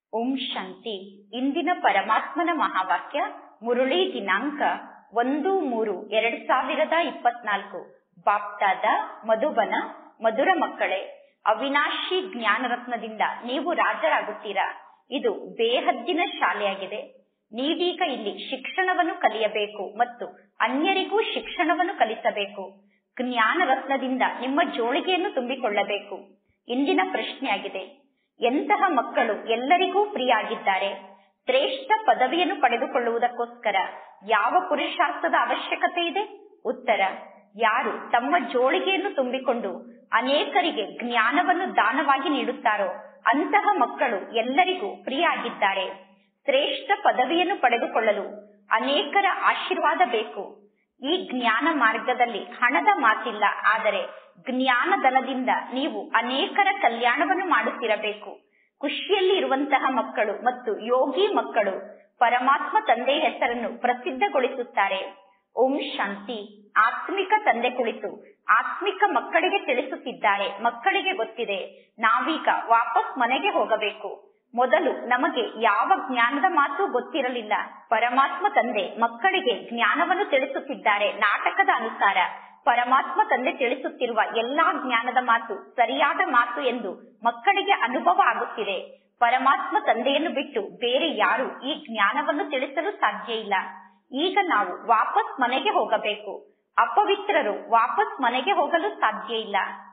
ಓಂ ಶಾಂತಿ ಇಂದಿನ ಪರಮಾತ್ಮನ ಮಹಾವಾಕ್ಯ ಮುರುಳಿ ದಿನಾಂಕ ಒಂದು ಮೂರು ಎರಡ್ ಸಾವಿರದ ಇಪ್ಪತ್ನಾಲ್ಕು ಬಾಪ್ತಾದ ಮಧುಬನ ಮಧುರ ಮಕ್ಕಳೇ ಅವಿನಾಶಿ ಜ್ಞಾನರತ್ನದಿಂದ ನೀವು ರಾಜರಾಗುತ್ತೀರಾ ಇದು ಬೇಹದ್ದಿನ ಶಾಲೆಯಾಗಿದೆ ನೀವೀಗ ಇಲ್ಲಿ ಶಿಕ್ಷಣವನ್ನು ಕಲಿಯಬೇಕು ಮತ್ತು ಅನ್ಯರಿಗೂ ಶಿಕ್ಷಣವನ್ನು ಕಲಿಸಬೇಕು ಜ್ಞಾನ ರತ್ನದಿಂದ ನಿಮ್ಮ ಜೋಳಿಗೆಯನ್ನು ತುಂಬಿಕೊಳ್ಳಬೇಕು ಇಂದಿನ ಪ್ರಶ್ನೆಯಾಗಿದೆ ಎಂತಹ ಮಕ್ಕಳು ಎಲ್ಲರಿಗೂ ಪ್ರಿಯ ಆಗಿದ್ದಾರೆ ಶ್ರೇಷ್ಠ ಪದವಿಯನ್ನು ಪಡೆದುಕೊಳ್ಳುವುದಕ್ಕೋಸ್ಕರ ಯಾವ ಪುರುಷಾರ್ಥದ ಅವಶ್ಯಕತೆ ಇದೆ ಉತ್ತರ ಯಾರು ತಮ್ಮ ಜೋಳಿಗೆಯನ್ನು ತುಂಬಿಕೊಂಡು ಅನೇಕರಿಗೆ ಜ್ಞಾನವನ್ನು ದಾನವಾಗಿ ನೀಡುತ್ತಾರೋ ಅಂತಹ ಮಕ್ಕಳು ಎಲ್ಲರಿಗೂ ಪ್ರಿಯ ಆಗಿದ್ದಾರೆ ಶ್ರೇಷ್ಠ ಪದವಿಯನ್ನು ಪಡೆದುಕೊಳ್ಳಲು ಅನೇಕರ ಆಶೀರ್ವಾದ ಬೇಕು ಈ ಜ್ಞಾನ ಮಾರ್ಗದಲ್ಲಿ ಹಣದ ಮಾತಿಲ್ಲ ಆದರೆ ಜ್ಞಾನ ಧನದಿಂದ ನೀವು ಅನೇಕರ ಕಲ್ಯಾಣವನ್ನು ಮಾಡುತ್ತಿರಬೇಕು ಖುಷಿಯಲ್ಲಿ ಇರುವಂತಹ ಮಕ್ಕಳು ಮತ್ತು ಯೋಗಿ ಮಕ್ಕಳು ಪರಮಾತ್ಮ ತಂದೆಯ ಹೆಸರನ್ನು ಪ್ರಸಿದ್ಧಗೊಳಿಸುತ್ತಾರೆ ಓಂ ಶಾಂತಿ ಆತ್ಮಿಕ ತಂದೆ ಕುಳಿತು ಆತ್ಮಿಕ ಮಕ್ಕಳಿಗೆ ತಿಳಿಸುತ್ತಿದ್ದಾರೆ ಮಕ್ಕಳಿಗೆ ಗೊತ್ತಿದೆ ನಾವೀಗ ವಾಪಸ್ ಮನೆಗೆ ಹೋಗಬೇಕು ಮೊದಲು ನಮಗೆ ಯಾವ ಜ್ಞಾನದ ಮಾತು ಗೊತ್ತಿರಲಿಲ್ಲ ಪರಮಾತ್ಮ ತಂದೆ ಮಕ್ಕಳಿಗೆ ಜ್ಞಾನವನ್ನು ತಿಳಿಸುತ್ತಿದ್ದಾರೆ ನಾಟಕದ ಅನುಸಾರ ಪರಮಾತ್ಮ ತಂದೆ ತಿಳಿಸುತ್ತಿರುವ ಎಲ್ಲಾ ಜ್ಞಾನದ ಮಾತು ಸರಿಯಾದ ಮಾತು ಎಂದು ಮಕ್ಕಳಿಗೆ ಅನುಭವ ಆಗುತ್ತಿದೆ ಪರಮಾತ್ಮ ತಂದೆಯನ್ನು ಬಿಟ್ಟು ಬೇರೆ ಯಾರು ಈ ಜ್ಞಾನವನ್ನು ತಿಳಿಸಲು ಸಾಧ್ಯ ಇಲ್ಲ ಈಗ ನಾವು ವಾಪಸ್ ಮನೆಗೆ ಹೋಗಬೇಕು ಅಪವಿತ್ರರು ವಾಪಸ್ ಮನೆಗೆ ಹೋಗಲು ಸಾಧ್ಯ ಇಲ್ಲ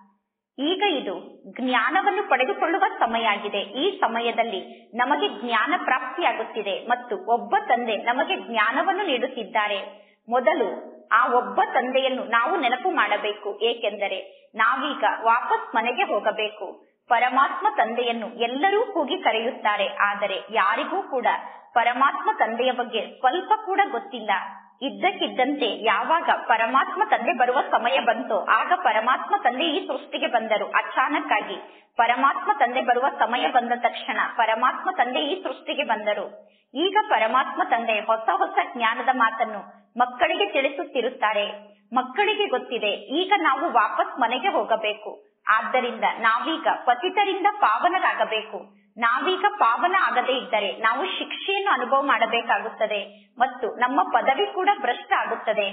ಈಗ ಇದು ಜ್ಞಾನವನ್ನು ಪಡೆದುಕೊಳ್ಳುವ ಸಮಯ ಆಗಿದೆ ಈ ಸಮಯದಲ್ಲಿ ನಮಗೆ ಜ್ಞಾನ ಪ್ರಾಪ್ತಿಯಾಗುತ್ತಿದೆ ಮತ್ತು ಒಬ್ಬ ತಂದೆ ನಮಗೆ ಜ್ಞಾನವನ್ನು ನೀಡುತ್ತಿದ್ದಾರೆ ಮೊದಲು ಆ ಒಬ್ಬ ತಂದೆಯನ್ನು ನಾವು ನೆನಪು ಮಾಡಬೇಕು ಏಕೆಂದರೆ ನಾವೀಗ ವಾಪಸ್ ಮನೆಗೆ ಹೋಗಬೇಕು ಪರಮಾತ್ಮ ತಂದೆಯನ್ನು ಎಲ್ಲರೂ ಕೂಗಿ ಕರೆಯುತ್ತಾರೆ ಆದರೆ ಯಾರಿಗೂ ಕೂಡ ಪರಮಾತ್ಮ ತಂದೆಯ ಬಗ್ಗೆ ಸ್ವಲ್ಪ ಕೂಡ ಗೊತ್ತಿಲ್ಲ ಇದ್ದಕ್ಕಿದ್ದಂತೆ ಯಾವಾಗ ಪರಮಾತ್ಮ ತಂದೆ ಬರುವ ಸಮಯ ಬಂತೋ ಆಗ ಪರಮಾತ್ಮ ತಂದೆ ಈ ಸೃಷ್ಟಿಗೆ ಬಂದರು ಅಚಾನಕ್ ಆಗಿ ಪರಮಾತ್ಮ ತಂದೆ ಬರುವ ಸಮಯ ಬಂದ ತಕ್ಷಣ ಪರಮಾತ್ಮ ತಂದೆ ಈ ಸೃಷ್ಟಿಗೆ ಬಂದರು ಈಗ ಪರಮಾತ್ಮ ತಂದೆ ಹೊಸ ಹೊಸ ಜ್ಞಾನದ ಮಾತನ್ನು ಮಕ್ಕಳಿಗೆ ತಿಳಿಸುತ್ತಿರುತ್ತಾರೆ ಮಕ್ಕಳಿಗೆ ಗೊತ್ತಿದೆ ಈಗ ನಾವು ವಾಪಸ್ ಮನೆಗೆ ಹೋಗಬೇಕು ಆದ್ದರಿಂದ ನಾವೀಗ ಪತಿತರಿಂದ ಪಾವನರಾಗಬೇಕು ನಾವೀಗ ಪಾವನ ಆಗದೇ ಇದ್ದರೆ ನಾವು ಶಿಕ್ಷೆಯನ್ನು ಅನುಭವ ಮಾಡಬೇಕಾಗುತ್ತದೆ ಮತ್ತು ನಮ್ಮ ಪದವಿ ಕೂಡ ಭ್ರಷ್ಟ ಆಗುತ್ತದೆ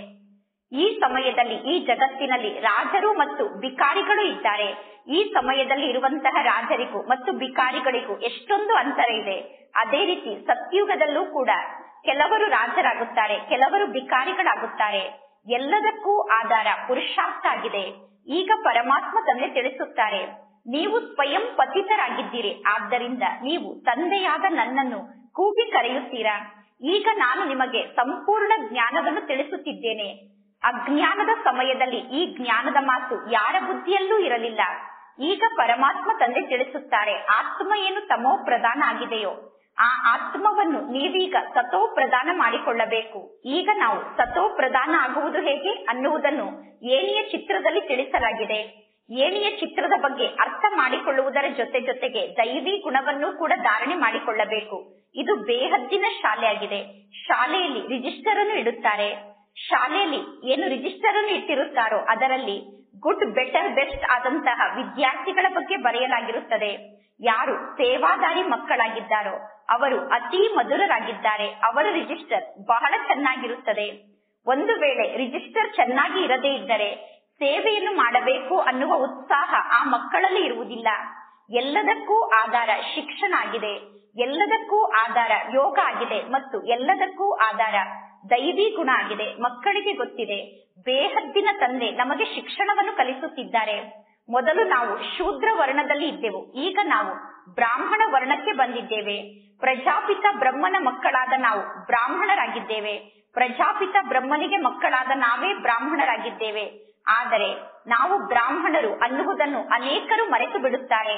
ಈ ಸಮಯದಲ್ಲಿ ಈ ಜಗತ್ತಿನಲ್ಲಿ ರಾಜರು ಮತ್ತು ಬಿಕಾರಿಗಳು ಇದ್ದಾರೆ ಈ ಸಮಯದಲ್ಲಿ ಇರುವಂತಹ ರಾಜರಿಗೂ ಮತ್ತು ಬಿಕಾರಿಗಳಿಗೂ ಎಷ್ಟೊಂದು ಅಂತರ ಇದೆ ಅದೇ ರೀತಿ ಸತ್ಯುಗದಲ್ಲೂ ಕೂಡ ಕೆಲವರು ರಾಜರಾಗುತ್ತಾರೆ ಕೆಲವರು ಬಿಕಾರಿಗಳಾಗುತ್ತಾರೆ ಎಲ್ಲದಕ್ಕೂ ಆಧಾರ ಪುರುಷಾರ್ಥ ಆಗಿದೆ ಈಗ ಪರಮಾತ್ಮ ತಂದೆ ತಿಳಿಸುತ್ತಾರೆ ನೀವು ಸ್ವಯಂ ಪತಿತರಾಗಿದ್ದೀರಿ ಆದ್ದರಿಂದ ನೀವು ತಂದೆಯಾದ ನನ್ನನ್ನು ಕೂಗಿ ಕರೆಯುತ್ತೀರಾ ಈಗ ನಾನು ನಿಮಗೆ ಸಂಪೂರ್ಣ ಜ್ಞಾನವನ್ನು ತಿಳಿಸುತ್ತಿದ್ದೇನೆ ಅಜ್ಞಾನದ ಸಮಯದಲ್ಲಿ ಈ ಜ್ಞಾನದ ಮಾತು ಯಾರ ಬುದ್ಧಿಯಲ್ಲೂ ಇರಲಿಲ್ಲ ಈಗ ಪರಮಾತ್ಮ ತಂದೆ ತಿಳಿಸುತ್ತಾರೆ ಆತ್ಮ ಏನು ತಮೋ ಪ್ರಧಾನ ಆಗಿದೆಯೋ ಆ ಆತ್ಮವನ್ನು ನೀವೀಗ ಸತೋ ಪ್ರದಾನ ಮಾಡಿಕೊಳ್ಳಬೇಕು ಈಗ ನಾವು ಸತೋ ಪ್ರದಾನ ಆಗುವುದು ಹೇಗೆ ಅನ್ನುವುದನ್ನು ಏಣಿಯ ಚಿತ್ರದಲ್ಲಿ ತಿಳಿಸಲಾಗಿದೆ ಏಣಿಯ ಚಿತ್ರದ ಬಗ್ಗೆ ಅರ್ಥ ಮಾಡಿಕೊಳ್ಳುವುದರ ಜೊತೆ ಜೊತೆಗೆ ದೈವಿ ಗುಣವನ್ನು ಕೂಡ ಧಾರಣೆ ಮಾಡಿಕೊಳ್ಳಬೇಕು ಇದು ಬೇಹದ್ದಿನ ಶಾಲೆಯಾಗಿದೆ ಶಾಲೆಯಲ್ಲಿ ರಿಜಿಸ್ಟರ್ ಅನ್ನು ಇಡುತ್ತಾರೆ ಶಾಲೆಯಲ್ಲಿ ಏನು ರಿಜಿಸ್ಟರ್ ಅನ್ನು ಇಟ್ಟಿರುತ್ತಾರೋ ಅದರಲ್ಲಿ ಗುಡ್ ಬೆಟರ್ ಬೆಸ್ಟ್ ಆದಂತಹ ವಿದ್ಯಾರ್ಥಿಗಳ ಬಗ್ಗೆ ಬರೆಯಲಾಗಿರುತ್ತದೆ ಯಾರು ಸೇವಾದಾರಿ ಮಕ್ಕಳಾಗಿದ್ದಾರೋ ಅವರು ಅತಿ ಮಧುರರಾಗಿದ್ದಾರೆ ಅವರ ರಿಜಿಸ್ಟರ್ ಬಹಳ ಚೆನ್ನಾಗಿರುತ್ತದೆ ಒಂದು ವೇಳೆ ರಿಜಿಸ್ಟರ್ ಚೆನ್ನಾಗಿ ಇರದೇ ಇದ್ದರೆ ಸೇವೆಯನ್ನು ಮಾಡಬೇಕು ಅನ್ನುವ ಉತ್ಸಾಹ ಆ ಮಕ್ಕಳಲ್ಲಿ ಇರುವುದಿಲ್ಲ ಎಲ್ಲದಕ್ಕೂ ಆಧಾರ ಶಿಕ್ಷಣ ಆಗಿದೆ ಎಲ್ಲದಕ್ಕೂ ಆಧಾರ ಯೋಗ ಆಗಿದೆ ಮತ್ತು ಎಲ್ಲದಕ್ಕೂ ಆಧಾರ ದೈವಿ ಗುಣ ಆಗಿದೆ ಮಕ್ಕಳಿಗೆ ಗೊತ್ತಿದೆ ಬೇಹದ್ದಿನ ತಂದೆ ನಮಗೆ ಶಿಕ್ಷಣವನ್ನು ಕಲಿಸುತ್ತಿದ್ದಾರೆ ಮೊದಲು ನಾವು ಶೂದ್ರ ವರ್ಣದಲ್ಲಿ ಇದ್ದೆವು ಈಗ ನಾವು ಬ್ರಾಹ್ಮಣ ವರ್ಣಕ್ಕೆ ಬಂದಿದ್ದೇವೆ ಪ್ರಜಾಪಿತ ಬ್ರಹ್ಮನ ಮಕ್ಕಳಾದ ನಾವು ಬ್ರಾಹ್ಮಣರಾಗಿದ್ದೇವೆ ಪ್ರಜಾಪಿತ ಬ್ರಹ್ಮನಿಗೆ ಮಕ್ಕಳಾದ ನಾವೇ ಬ್ರಾಹ್ಮಣರಾಗಿದ್ದೇವೆ ಆದರೆ ನಾವು ಬ್ರಾಹ್ಮಣರು ಅನ್ನುವುದನ್ನು ಅನೇಕರು ಮರೆತು ಬಿಡುತ್ತಾರೆ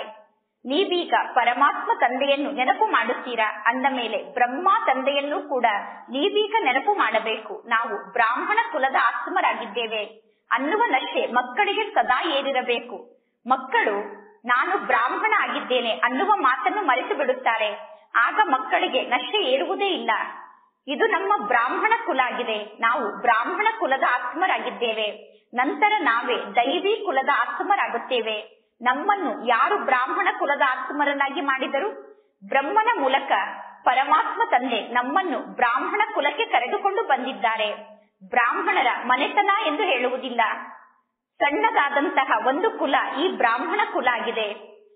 ನೀವೀಗ ಪರಮಾತ್ಮ ತಂದೆಯನ್ನು ನೆನಪು ಮಾಡುತ್ತೀರಾ ಅಂದ ಮೇಲೆ ಬ್ರಹ್ಮ ತಂದೆಯನ್ನು ಕೂಡ ನೀವೀಗ ನೆನಪು ಮಾಡಬೇಕು ನಾವು ಬ್ರಾಹ್ಮಣ ಕುಲದ ಆತ್ಮರಾಗಿದ್ದೇವೆ ಅನ್ನುವ ನಶೆ ಮಕ್ಕಳಿಗೆ ಸದಾ ಏರಿರಬೇಕು ಮಕ್ಕಳು ನಾನು ಬ್ರಾಹ್ಮಣ ಆಗಿದ್ದೇನೆ ಅನ್ನುವ ಮಾತನ್ನು ಮರೆತು ಬಿಡುತ್ತಾರೆ ಆಗ ಮಕ್ಕಳಿಗೆ ನಶೆ ಏರುವುದೇ ಇಲ್ಲ ಇದು ನಮ್ಮ ಬ್ರಾಹ್ಮಣ ಕುಲ ಆಗಿದೆ ನಾವು ಬ್ರಾಹ್ಮಣ ಕುಲದ ಆತ್ಮರಾಗಿದ್ದೇವೆ ನಂತರ ನಾವೇ ದೈವಿ ಕುಲದ ಆತ್ಮರಾಗುತ್ತೇವೆ ನಮ್ಮನ್ನು ಯಾರು ಬ್ರಾಹ್ಮಣ ಕುಲದ ಆತ್ಮರನ್ನಾಗಿ ಮಾಡಿದರು ಬ್ರಹ್ಮನ ಮೂಲಕ ಪರಮಾತ್ಮ ತಂದೆ ನಮ್ಮನ್ನು ಬ್ರಾಹ್ಮಣ ಕುಲಕ್ಕೆ ಕರೆದುಕೊಂಡು ಬಂದಿದ್ದಾರೆ ಬ್ರಾಹ್ಮಣರ ಮನೆತನ ಎಂದು ಹೇಳುವುದಿಲ್ಲ ಸಣ್ಣದಾದಂತಹ ಒಂದು ಕುಲ ಈ ಬ್ರಾಹ್ಮಣ ಕುಲ ಆಗಿದೆ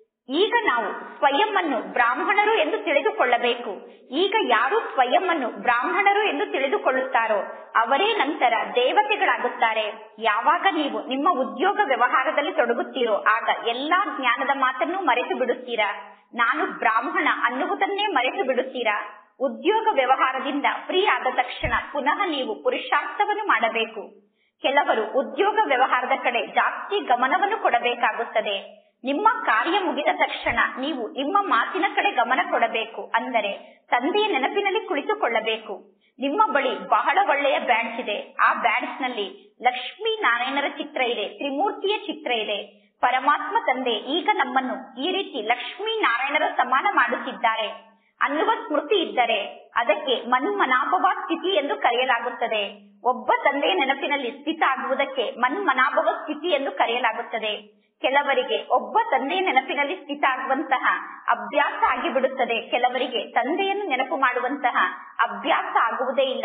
ಈಗ ನಾವು ಸ್ವಯಂ ಅನ್ನು ಬ್ರಾಹ್ಮಣರು ಎಂದು ತಿಳಿದುಕೊಳ್ಳಬೇಕು ಈಗ ಯಾರು ಸ್ವಯಂ ಅನ್ನು ಬ್ರಾಹ್ಮಣರು ಎಂದು ತಿಳಿದುಕೊಳ್ಳುತ್ತಾರೋ ಅವರೇ ನಂತರ ದೇವತೆಗಳಾಗುತ್ತಾರೆ ಯಾವಾಗ ನೀವು ನಿಮ್ಮ ಉದ್ಯೋಗ ವ್ಯವಹಾರದಲ್ಲಿ ತೊಡಗುತ್ತೀರೋ ಆಗ ಎಲ್ಲಾ ಜ್ಞಾನದ ಮಾತನ್ನು ಮರೆತು ಬಿಡುತ್ತೀರಾ ನಾನು ಬ್ರಾಹ್ಮಣ ಅನ್ನುವುದನ್ನೇ ಮರೆತು ಬಿಡುತ್ತೀರಾ ಉದ್ಯೋಗ ವ್ಯವಹಾರದಿಂದ ಫ್ರೀ ಆದ ತಕ್ಷಣ ಪುನಃ ನೀವು ಪುರುಷಾರ್ಥವನ್ನು ಮಾಡಬೇಕು ಕೆಲವರು ಉದ್ಯೋಗ ವ್ಯವಹಾರದ ಕಡೆ ಜಾಸ್ತಿ ಗಮನವನ್ನು ಕೊಡಬೇಕಾಗುತ್ತದೆ ನಿಮ್ಮ ಕಾರ್ಯ ಮುಗಿದ ತಕ್ಷಣ ನೀವು ನಿಮ್ಮ ಮಾತಿನ ಕಡೆ ಗಮನ ಕೊಡಬೇಕು ಅಂದರೆ ತಂದೆಯ ನೆನಪಿನಲ್ಲಿ ಕುಳಿತುಕೊಳ್ಳಬೇಕು ನಿಮ್ಮ ಬಳಿ ಬಹಳ ಒಳ್ಳೆಯ ಬ್ಯಾಡ್ಜ್ ಇದೆ ಆ ಬ್ಯಾಡ್ಜ್ ನಲ್ಲಿ ಲಕ್ಷ್ಮೀ ನಾರಾಯಣರ ಚಿತ್ರ ಇದೆ ತ್ರಿಮೂರ್ತಿಯ ಚಿತ್ರ ಇದೆ ಪರಮಾತ್ಮ ತಂದೆ ಈಗ ನಮ್ಮನ್ನು ಈ ರೀತಿ ಲಕ್ಷ್ಮೀ ನಾರಾಯಣರ ಸಮಾನ ಮಾಡುತ್ತಿದ್ದಾರೆ ಅನ್ನುವ ಸ್ಮೃತಿ ಇದ್ದರೆ ಅದಕ್ಕೆ ಮನ್ಮನಾಭವ ಸ್ಥಿತಿ ಎಂದು ಕರೆಯಲಾಗುತ್ತದೆ ಒಬ್ಬ ತಂದೆಯ ನೆನಪಿನಲ್ಲಿ ಸ್ಥಿತ ಆಗುವುದಕ್ಕೆ ಮನ್ಮನಾಭವ ಸ್ಥಿತಿ ಎಂದು ಕರೆಯಲಾಗುತ್ತದೆ ಕೆಲವರಿಗೆ ಒಬ್ಬ ತಂದೆಯ ನೆನಪಿನಲ್ಲಿ ಸ್ಥಿತ ಆಗುವಂತಹ ಅಭ್ಯಾಸ ಆಗಿಬಿಡುತ್ತದೆ ಕೆಲವರಿಗೆ ತಂದೆಯನ್ನು ನೆನಪು ಮಾಡುವಂತಹ ಅಭ್ಯಾಸ ಆಗುವುದೇ ಇಲ್ಲ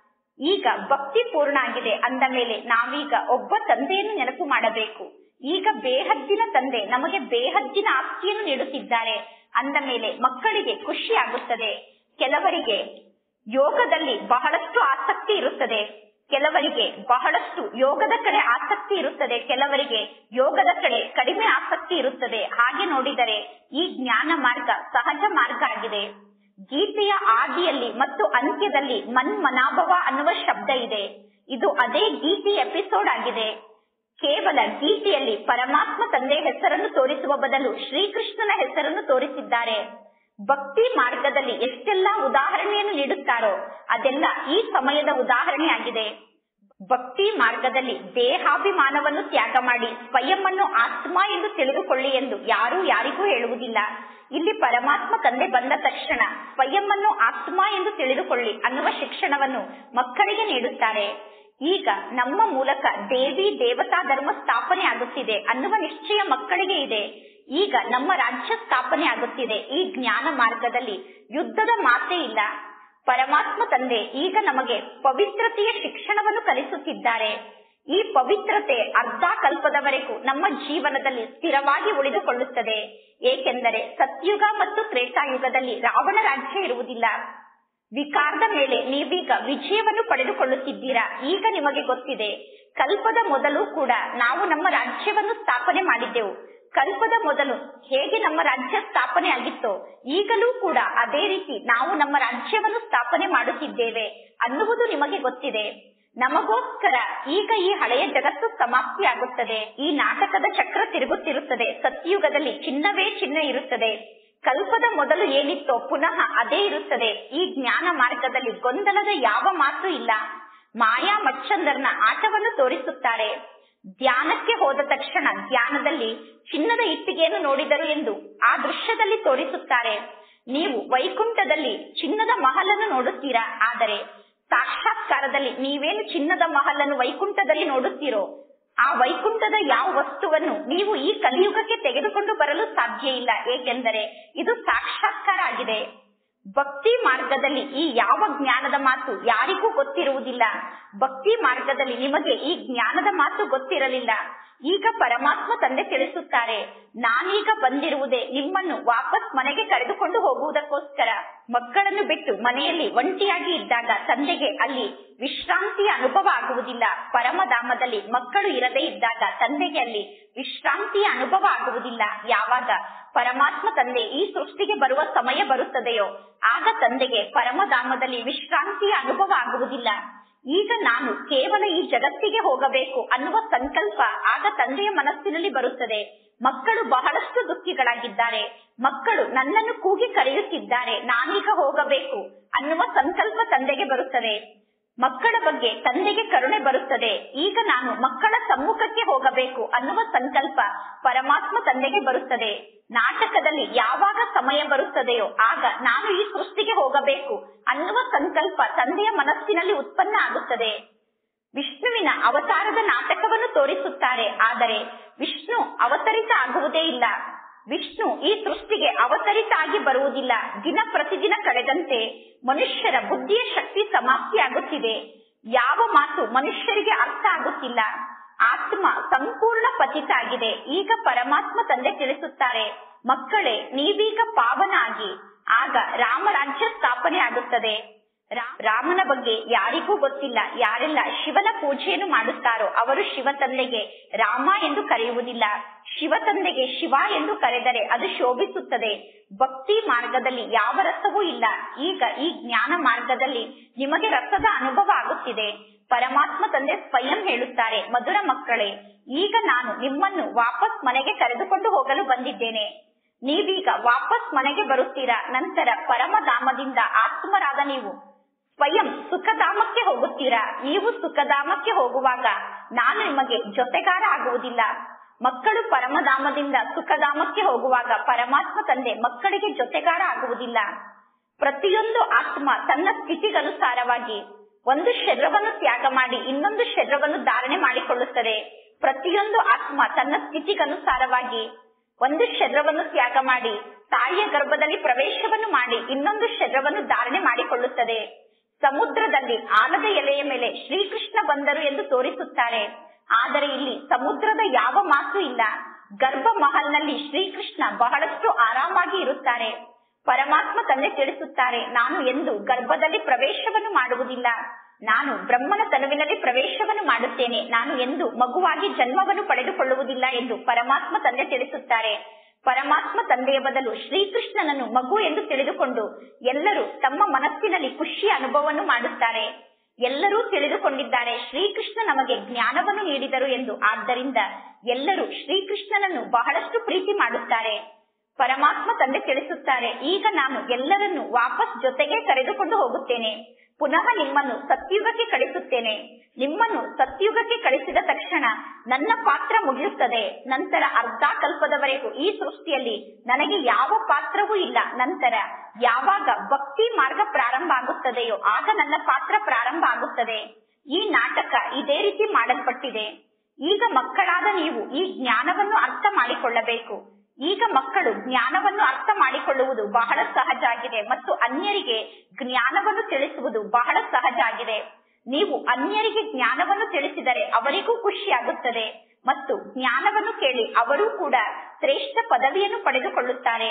ಈಗ ಭಕ್ತಿ ಪೂರ್ಣ ಆಗಿದೆ ಅಂದ ಮೇಲೆ ನಾವೀಗ ಒಬ್ಬ ತಂದೆಯನ್ನು ನೆನಪು ಮಾಡಬೇಕು ಈಗ ಬೇಹದ್ದಿನ ತಂದೆ ನಮಗೆ ಬೇಹದ್ದಿನ ಆಸ್ತಿಯನ್ನು ನೀಡುತ್ತಿದ್ದಾರೆ ಅಂದ ಮೇಲೆ ಮಕ್ಕಳಿಗೆ ಖುಷಿ ಆಗುತ್ತದೆ ಕೆಲವರಿಗೆ ಯೋಗದಲ್ಲಿ ಬಹಳಷ್ಟು ಆಸಕ್ತಿ ಇರುತ್ತದೆ ಕೆಲವರಿಗೆ ಬಹಳಷ್ಟು ಯೋಗದ ಕಡೆ ಆಸಕ್ತಿ ಇರುತ್ತದೆ ಕೆಲವರಿಗೆ ಯೋಗದ ಕಡೆ ಕಡಿಮೆ ಆಸಕ್ತಿ ಇರುತ್ತದೆ ಹಾಗೆ ನೋಡಿದರೆ ಈ ಜ್ಞಾನ ಮಾರ್ಗ ಸಹಜ ಮಾರ್ಗ ಆಗಿದೆ ಗೀತೆಯ ಆದಿಯಲ್ಲಿ ಮತ್ತು ಅಂತ್ಯದಲ್ಲಿ ಮನ್ಮನಾಭವ ಅನ್ನುವ ಶಬ್ದ ಇದೆ ಇದು ಅದೇ ಗೀತೆ ಎಪಿಸೋಡ್ ಆಗಿದೆ ಕೇವಲ ಗೀತೆಯಲ್ಲಿ ಪರಮಾತ್ಮ ತಂದೆ ಹೆಸರನ್ನು ತೋರಿಸುವ ಬದಲು ಶ್ರೀಕೃಷ್ಣನ ಹೆಸರನ್ನು ತೋರಿಸಿದ್ದಾರೆ ಭಕ್ತಿ ಮಾರ್ಗದಲ್ಲಿ ಎಷ್ಟೆಲ್ಲಾ ಉದಾಹರಣೆಯನ್ನು ನೀಡುತ್ತಾರೋ ಅದೆಲ್ಲ ಈ ಸಮಯದ ಉದಾಹರಣೆ ಆಗಿದೆ ಭಕ್ತಿ ಮಾರ್ಗದಲ್ಲಿ ದೇಹಾಭಿಮಾನವನ್ನು ತ್ಯಾಗ ಮಾಡಿ ಸ್ವಯಂ ಅನ್ನು ಆತ್ಮ ಎಂದು ತಿಳಿದುಕೊಳ್ಳಿ ಎಂದು ಯಾರೂ ಯಾರಿಗೂ ಹೇಳುವುದಿಲ್ಲ ಇಲ್ಲಿ ಪರಮಾತ್ಮ ತಂದೆ ಬಂದ ತಕ್ಷಣ ಸ್ವಯಂ ಅನ್ನು ಆತ್ಮ ಎಂದು ತಿಳಿದುಕೊಳ್ಳಿ ಅನ್ನುವ ಶಿಕ್ಷಣವನ್ನು ಮಕ್ಕಳಿಗೆ ನೀಡುತ್ತಾರೆ ಈಗ ನಮ್ಮ ಮೂಲಕ ದೇವಿ ದೇವತಾ ಧರ್ಮ ಸ್ಥಾಪನೆ ಆಗುತ್ತಿದೆ ಅನ್ನುವ ನಿಶ್ಚಯ ಮಕ್ಕಳಿಗೆ ಇದೆ ಈಗ ನಮ್ಮ ರಾಜ್ಯ ಸ್ಥಾಪನೆ ಆಗುತ್ತಿದೆ ಈ ಜ್ಞಾನ ಮಾರ್ಗದಲ್ಲಿ ಯುದ್ಧದ ಮಾತೇ ಇಲ್ಲ ಪರಮಾತ್ಮ ತಂದೆ ಈಗ ನಮಗೆ ಪವಿತ್ರತೆಯ ಶಿಕ್ಷಣವನ್ನು ಕಲಿಸುತ್ತಿದ್ದಾರೆ ಈ ಪವಿತ್ರತೆ ಅರ್ಧ ಕಲ್ಪದವರೆಗೂ ನಮ್ಮ ಜೀವನದಲ್ಲಿ ಸ್ಥಿರವಾಗಿ ಉಳಿದುಕೊಳ್ಳುತ್ತದೆ ಏಕೆಂದರೆ ಸತ್ಯುಗ ಮತ್ತು ತ್ರೇತಾಯುಗದಲ್ಲಿ ರಾವಣ ರಾಜ್ಯ ಇರುವುದಿಲ್ಲ ವಿಕಾರದ ಮೇಲೆ ನೀವೀಗ ವಿಜಯವನ್ನು ಪಡೆದುಕೊಳ್ಳುತ್ತಿದ್ದೀರಾ ಈಗ ನಿಮಗೆ ಗೊತ್ತಿದೆ ಕಲ್ಪದ ಮೊದಲು ಕೂಡ ನಾವು ನಮ್ಮ ರಾಜ್ಯವನ್ನು ಸ್ಥಾಪನೆ ಮಾಡಿದ್ದೆವು ಕಲ್ಪದ ಮೊದಲು ಹೇಗೆ ನಮ್ಮ ರಾಜ್ಯ ಸ್ಥಾಪನೆ ಆಗಿತ್ತೋ ಈಗಲೂ ಕೂಡ ಅದೇ ರೀತಿ ನಾವು ನಮ್ಮ ರಾಜ್ಯವನ್ನು ಸ್ಥಾಪನೆ ಮಾಡುತ್ತಿದ್ದೇವೆ ಅನ್ನುವುದು ನಿಮಗೆ ಗೊತ್ತಿದೆ ನಮಗೋಸ್ಕರ ಈಗ ಈ ಹಳೆಯ ಜಗತ್ತು ಸಮಾಪ್ತಿಯಾಗುತ್ತದೆ ಈ ನಾಟಕದ ಚಕ್ರ ತಿರುಗುತ್ತಿರುತ್ತದೆ ಸತ್ಯುಗದಲ್ಲಿ ಚಿನ್ನವೇ ಚಿನ್ನ ಇರುತ್ತದೆ ಕಲ್ಪದ ಮೊದಲು ಏನಿತ್ತೋ ಪುನಃ ಅದೇ ಇರುತ್ತದೆ ಈ ಜ್ಞಾನ ಮಾರ್ಗದಲ್ಲಿ ಗೊಂದಲದ ಯಾವ ಮಾತು ಇಲ್ಲ ಮಾಯಾ ಮಚ್ಚಂದರ್ನ ಆಟವನ್ನು ತೋರಿಸುತ್ತಾರೆ ಧ್ಯಾನಕ್ಕೆ ಹೋದ ತಕ್ಷಣ ಧ್ಯಾನದಲ್ಲಿ ಚಿನ್ನದ ಇಟ್ಟಿಗೆಯನ್ನು ನೋಡಿದರು ಎಂದು ಆ ದೃಶ್ಯದಲ್ಲಿ ತೋರಿಸುತ್ತಾರೆ ನೀವು ವೈಕುಂಠದಲ್ಲಿ ಚಿನ್ನದ ಮಹಲನ್ನು ನೋಡುತ್ತೀರಾ ಆದರೆ ಸಾಕ್ಷಾತ್ಕಾರದಲ್ಲಿ ನೀವೇನು ಚಿನ್ನದ ಮಹಲನ್ನು ವೈಕುಂಠದಲ್ಲಿ ನೋಡುತ್ತೀರೋ ಆ ವೈಕುಂಠದ ಯಾವ ವಸ್ತುವನ್ನು ನೀವು ಈ ಕಲಿಯುಗಕ್ಕೆ ತೆಗೆದುಕೊಂಡು ಬರಲು ಸಾಧ್ಯ ಇಲ್ಲ ಏಕೆಂದರೆ ಇದು ಸಾಕ್ಷಾತ್ಕಾರ ಆಗಿದೆ ಭಕ್ತಿ ಮಾರ್ಗದಲ್ಲಿ ಈ ಯಾವ ಜ್ಞಾನದ ಮಾತು ಯಾರಿಗೂ ಗೊತ್ತಿರುವುದಿಲ್ಲ ಭಕ್ತಿ ಮಾರ್ಗದಲ್ಲಿ ನಿಮಗೆ ಈ ಜ್ಞಾನದ ಮಾತು ಗೊತ್ತಿರಲಿಲ್ಲ ಈಗ ಪರಮಾತ್ಮ ತಂದೆ ತಿಳಿಸುತ್ತಾರೆ ನಾನೀಗ ಬಂದಿರುವುದೇ ನಿಮ್ಮನ್ನು ವಾಪಸ್ ಮನೆಗೆ ಕರೆದುಕೊಂಡು ಹೋಗುವುದಕ್ಕೋಸ್ಕರ ಮಕ್ಕಳನ್ನು ಬಿಟ್ಟು ಮನೆಯಲ್ಲಿ ಒಂಟಿಯಾಗಿ ಇದ್ದಾಗ ತಂದೆಗೆ ಅಲ್ಲಿ ವಿಶ್ರಾಂತಿಯ ಅನುಭವ ಆಗುವುದಿಲ್ಲ ಪರಮಧಾಮದಲ್ಲಿ ಮಕ್ಕಳು ಇರದೇ ಇದ್ದಾಗ ತಂದೆಗೆ ಅಲ್ಲಿ ವಿಶ್ರಾಂತಿಯ ಅನುಭವ ಆಗುವುದಿಲ್ಲ ಯಾವಾಗ ಪರಮಾತ್ಮ ತಂದೆ ಈ ಸೃಷ್ಟಿಗೆ ಬರುವ ಸಮಯ ಬರುತ್ತದೆಯೋ ಆಗ ತಂದೆಗೆ ಪರಮಧಾಮದಲ್ಲಿ ವಿಶ್ರಾಂತಿಯ ಅನುಭವ ಆಗುವುದಿಲ್ಲ ಈಗ ನಾನು ಕೇವಲ ಈ ಜಗತ್ತಿಗೆ ಹೋಗಬೇಕು ಅನ್ನುವ ಸಂಕಲ್ಪ ಆಗ ತಂದೆಯ ಮನಸ್ಸಿನಲ್ಲಿ ಬರುತ್ತದೆ ಮಕ್ಕಳು ಬಹಳಷ್ಟು ದುಃಖಿಗಳಾಗಿದ್ದಾರೆ ಮಕ್ಕಳು ನನ್ನನ್ನು ಕೂಗಿ ಕರೆಯುತ್ತಿದ್ದಾರೆ ನಾನೀಗ ಹೋಗಬೇಕು ಅನ್ನುವ ಸಂಕಲ್ಪ ತಂದೆಗೆ ಬರುತ್ತದೆ ಮಕ್ಕಳ ಬಗ್ಗೆ ತಂದೆಗೆ ಕರುಣೆ ಬರುತ್ತದೆ ಈಗ ನಾನು ಮಕ್ಕಳ ಸಮ್ಮುಖಕ್ಕೆ ಹೋಗಬೇಕು ಅನ್ನುವ ಸಂಕಲ್ಪ ಪರಮಾತ್ಮ ತಂದೆಗೆ ಬರುತ್ತದೆ ನಾಟಕದಲ್ಲಿ ಯಾವಾಗ ಸಮಯ ಬರುತ್ತದೆಯೋ ಆಗ ನಾನು ಈ ಸೃಷ್ಟಿಗೆ ಹೋಗಬೇಕು ಅನ್ನುವ ಸಂಕಲ್ಪ ತಂದೆಯ ಮನಸ್ಸಿನಲ್ಲಿ ಉತ್ಪನ್ನ ಆಗುತ್ತದೆ ವಿಷ್ಣುವಿನ ಅವತಾರದ ನಾಟಕವನ್ನು ತೋರಿಸುತ್ತಾರೆ ಆದರೆ ವಿಷ್ಣು ಅವತರಿತ ಆಗುವುದೇ ಇಲ್ಲ ವಿಷ್ಣು ಈ ಸೃಷ್ಟಿಗೆ ಅವತರಿತ ಆಗಿ ಬರುವುದಿಲ್ಲ ದಿನ ಪ್ರತಿದಿನ ಕಳೆದಂತೆ ಮನುಷ್ಯರ ಬುದ್ಧಿಯ ಶಕ್ತಿ ಸಮಾಪ್ತಿಯಾಗುತ್ತಿದೆ ಯಾವ ಮಾತು ಮನುಷ್ಯರಿಗೆ ಅರ್ಥ ಆಗುತ್ತಿಲ್ಲ ಆತ್ಮ ಸಂಪೂರ್ಣ ಪತಿತ ಆಗಿದೆ ಈಗ ಪರಮಾತ್ಮ ತಂದೆ ತಿಳಿಸುತ್ತಾರೆ ಮಕ್ಕಳೇ ನೀವೀಗ ಪಾವನ ಆಗಿ ಆಗ ರಾಮರಾಜ್ಯ ಸ್ಥಾಪನೆ ಆಗುತ್ತದೆ ರಾ- ರಾಮನ ಬಗ್ಗೆ ಯಾರಿಗೂ ಗೊತ್ತಿಲ್ಲ ಯಾರೆಲ್ಲ ಶಿವನ ಪೂಜೆಯನ್ನು ಮಾಡುತ್ತಾರೋ ಅವರು ಶಿವ ತಂದೆಗೆ ರಾಮ ಎಂದು ಕರೆಯುವುದಿಲ್ಲ ಶಿವ ತಂದೆಗೆ ಶಿವ ಎಂದು ಕರೆದರೆ ಅದು ಶೋಭಿಸುತ್ತದೆ ಭಕ್ತಿ ಮಾರ್ಗದಲ್ಲಿ ಯಾವ ರಸವೂ ಇಲ್ಲ ಈಗ ಈ ಜ್ಞಾನ ಮಾರ್ಗದಲ್ಲಿ ನಿಮಗೆ ರಸದ ಅನುಭವ ಆಗುತ್ತಿದೆ ಪರಮಾತ್ಮ ತಂದೆ ಸ್ವಯಂ ಹೇಳುತ್ತಾರೆ ಮಧುರ ಮಕ್ಕಳೇ ಈಗ ನಾನು ನಿಮ್ಮನ್ನು ವಾಪಸ್ ಮನೆಗೆ ಕರೆದುಕೊಂಡು ಹೋಗಲು ಬಂದಿದ್ದೇನೆ ನೀವೀಗ ವಾಪಸ್ ಮನೆಗೆ ಬರುತ್ತೀರಾ ನಂತರ ಪರಮಧಾಮದಿಂದ ಆತ್ಮರಾದ ನೀವು ಸ್ವಯಂ ಸುಖಧಾಮಕ್ಕೆ ಹೋಗುತ್ತೀರಾ ನೀವು ಸುಖಧಾಮಕ್ಕೆ ಹೋಗುವಾಗ ನಾನು ನಿಮಗೆ ಜೊತೆಗಾರ ಆಗುವುದಿಲ್ಲ ಮಕ್ಕಳು ಪರಮಧಾಮದಿಂದ ಸುಖಧಾಮಕ್ಕೆ ಹೋಗುವಾಗ ಪರಮಾತ್ಮ ತಂದೆ ಮಕ್ಕಳಿಗೆ ಜೊತೆಗಾರ ಆಗುವುದಿಲ್ಲ ಪ್ರತಿಯೊಂದು ಆತ್ಮ ತನ್ನ ಸ್ಥಿತಿಗನುಸಾರವಾಗಿ ಒಂದು ಶರೀರವನ್ನು ತ್ಯಾಗ ಮಾಡಿ ಇನ್ನೊಂದು ಶರೀರವನ್ನು ಧಾರಣೆ ಮಾಡಿಕೊಳ್ಳುತ್ತದೆ ಪ್ರತಿಯೊಂದು ಆತ್ಮ ತನ್ನ ಸ್ಥಿತಿಗನುಸಾರವಾಗಿ ಒಂದು ಶರೀರವನ್ನು ತ್ಯಾಗ ಮಾಡಿ ತಾಯಿಯ ಗರ್ಭದಲ್ಲಿ ಪ್ರವೇಶವನ್ನು ಮಾಡಿ ಇನ್ನೊಂದು ಶರೀರವನ್ನು ಧಾರಣೆ ಮಾಡಿಕೊಳ್ಳುತ್ತದೆ ಸಮುದ್ರದಲ್ಲಿ ಆಲದ ಎಲೆಯ ಮೇಲೆ ಶ್ರೀಕೃಷ್ಣ ಬಂದರು ಎಂದು ತೋರಿಸುತ್ತಾರೆ ಆದರೆ ಇಲ್ಲಿ ಸಮುದ್ರದ ಯಾವ ಮಾತು ಇಲ್ಲ ಗರ್ಭ ಮಹಲ್ನಲ್ಲಿ ಶ್ರೀಕೃಷ್ಣ ಬಹಳಷ್ಟು ಆರಾಮಾಗಿ ಇರುತ್ತಾರೆ ಪರಮಾತ್ಮ ತಂದೆ ತಿಳಿಸುತ್ತಾರೆ ನಾನು ಎಂದು ಗರ್ಭದಲ್ಲಿ ಪ್ರವೇಶವನ್ನು ಮಾಡುವುದಿಲ್ಲ ನಾನು ಬ್ರಹ್ಮನ ತನುವಿನಲ್ಲಿ ಪ್ರವೇಶವನ್ನು ಮಾಡುತ್ತೇನೆ ನಾನು ಎಂದು ಮಗುವಾಗಿ ಜನ್ಮವನ್ನು ಪಡೆದುಕೊಳ್ಳುವುದಿಲ್ಲ ಎಂದು ಪರಮಾತ್ಮ ತಂದೆ ತಿಳಿಸುತ್ತಾರೆ ಪರಮಾತ್ಮ ತಂದೆಯ ಬದಲು ಶ್ರೀಕೃಷ್ಣನನ್ನು ಮಗು ಎಂದು ತಿಳಿದುಕೊಂಡು ಎಲ್ಲರೂ ತಮ್ಮ ಮನಸ್ಸಿನಲ್ಲಿ ಖುಷಿಯ ಅನುಭವವನ್ನು ಮಾಡುತ್ತಾರೆ ಎಲ್ಲರೂ ತಿಳಿದುಕೊಂಡಿದ್ದಾರೆ ಶ್ರೀಕೃಷ್ಣ ನಮಗೆ ಜ್ಞಾನವನ್ನು ನೀಡಿದರು ಎಂದು ಆದ್ದರಿಂದ ಎಲ್ಲರೂ ಶ್ರೀಕೃಷ್ಣನನ್ನು ಬಹಳಷ್ಟು ಪ್ರೀತಿ ಮಾಡುತ್ತಾರೆ ಪರಮಾತ್ಮ ತಂದೆ ತಿಳಿಸುತ್ತಾರೆ ಈಗ ನಾನು ಎಲ್ಲರನ್ನು ವಾಪಸ್ ಜೊತೆಗೆ ಕರೆದುಕೊಂಡು ಹೋಗುತ್ತೇನೆ ಪುನಃ ನಿಮ್ಮನ್ನು ಸತ್ಯುಗಕ್ಕೆ ಕಳಿಸುತ್ತೇನೆ ನಿಮ್ಮನ್ನು ಸತ್ಯುಗಕ್ಕೆ ಕಳಿಸಿದ ತಕ್ಷಣ ನನ್ನ ಪಾತ್ರ ಮುಗಿಯುತ್ತದೆ ನಂತರ ಅರ್ಧ ಕಲ್ಪದವರೆಗೂ ಈ ಸೃಷ್ಟಿಯಲ್ಲಿ ನನಗೆ ಯಾವ ಪಾತ್ರವೂ ಇಲ್ಲ ನಂತರ ಯಾವಾಗ ಭಕ್ತಿ ಮಾರ್ಗ ಪ್ರಾರಂಭ ಆಗುತ್ತದೆಯೋ ಆಗ ನನ್ನ ಪಾತ್ರ ಪ್ರಾರಂಭ ಆಗುತ್ತದೆ ಈ ನಾಟಕ ಇದೇ ರೀತಿ ಮಾಡಲ್ಪಟ್ಟಿದೆ ಈಗ ಮಕ್ಕಳಾದ ನೀವು ಈ ಜ್ಞಾನವನ್ನು ಅರ್ಥ ಮಾಡಿಕೊಳ್ಳಬೇಕು ಈಗ ಮಕ್ಕಳು ಜ್ಞಾನವನ್ನು ಅರ್ಥ ಮಾಡಿಕೊಳ್ಳುವುದು ಬಹಳ ಸಹಜ ಆಗಿದೆ ಮತ್ತು ಅನ್ಯರಿಗೆ ಜ್ಞಾನವನ್ನು ತಿಳಿಸುವುದು ಬಹಳ ಸಹಜ ಆಗಿದೆ ನೀವು ಅನ್ಯರಿಗೆ ಜ್ಞಾನವನ್ನು ತಿಳಿಸಿದರೆ ಅವರಿಗೂ ಖುಷಿಯಾಗುತ್ತದೆ ಮತ್ತು ಜ್ಞಾನವನ್ನು ಕೇಳಿ ಅವರೂ ಕೂಡ ಶ್ರೇಷ್ಠ ಪದವಿಯನ್ನು ಪಡೆದುಕೊಳ್ಳುತ್ತಾರೆ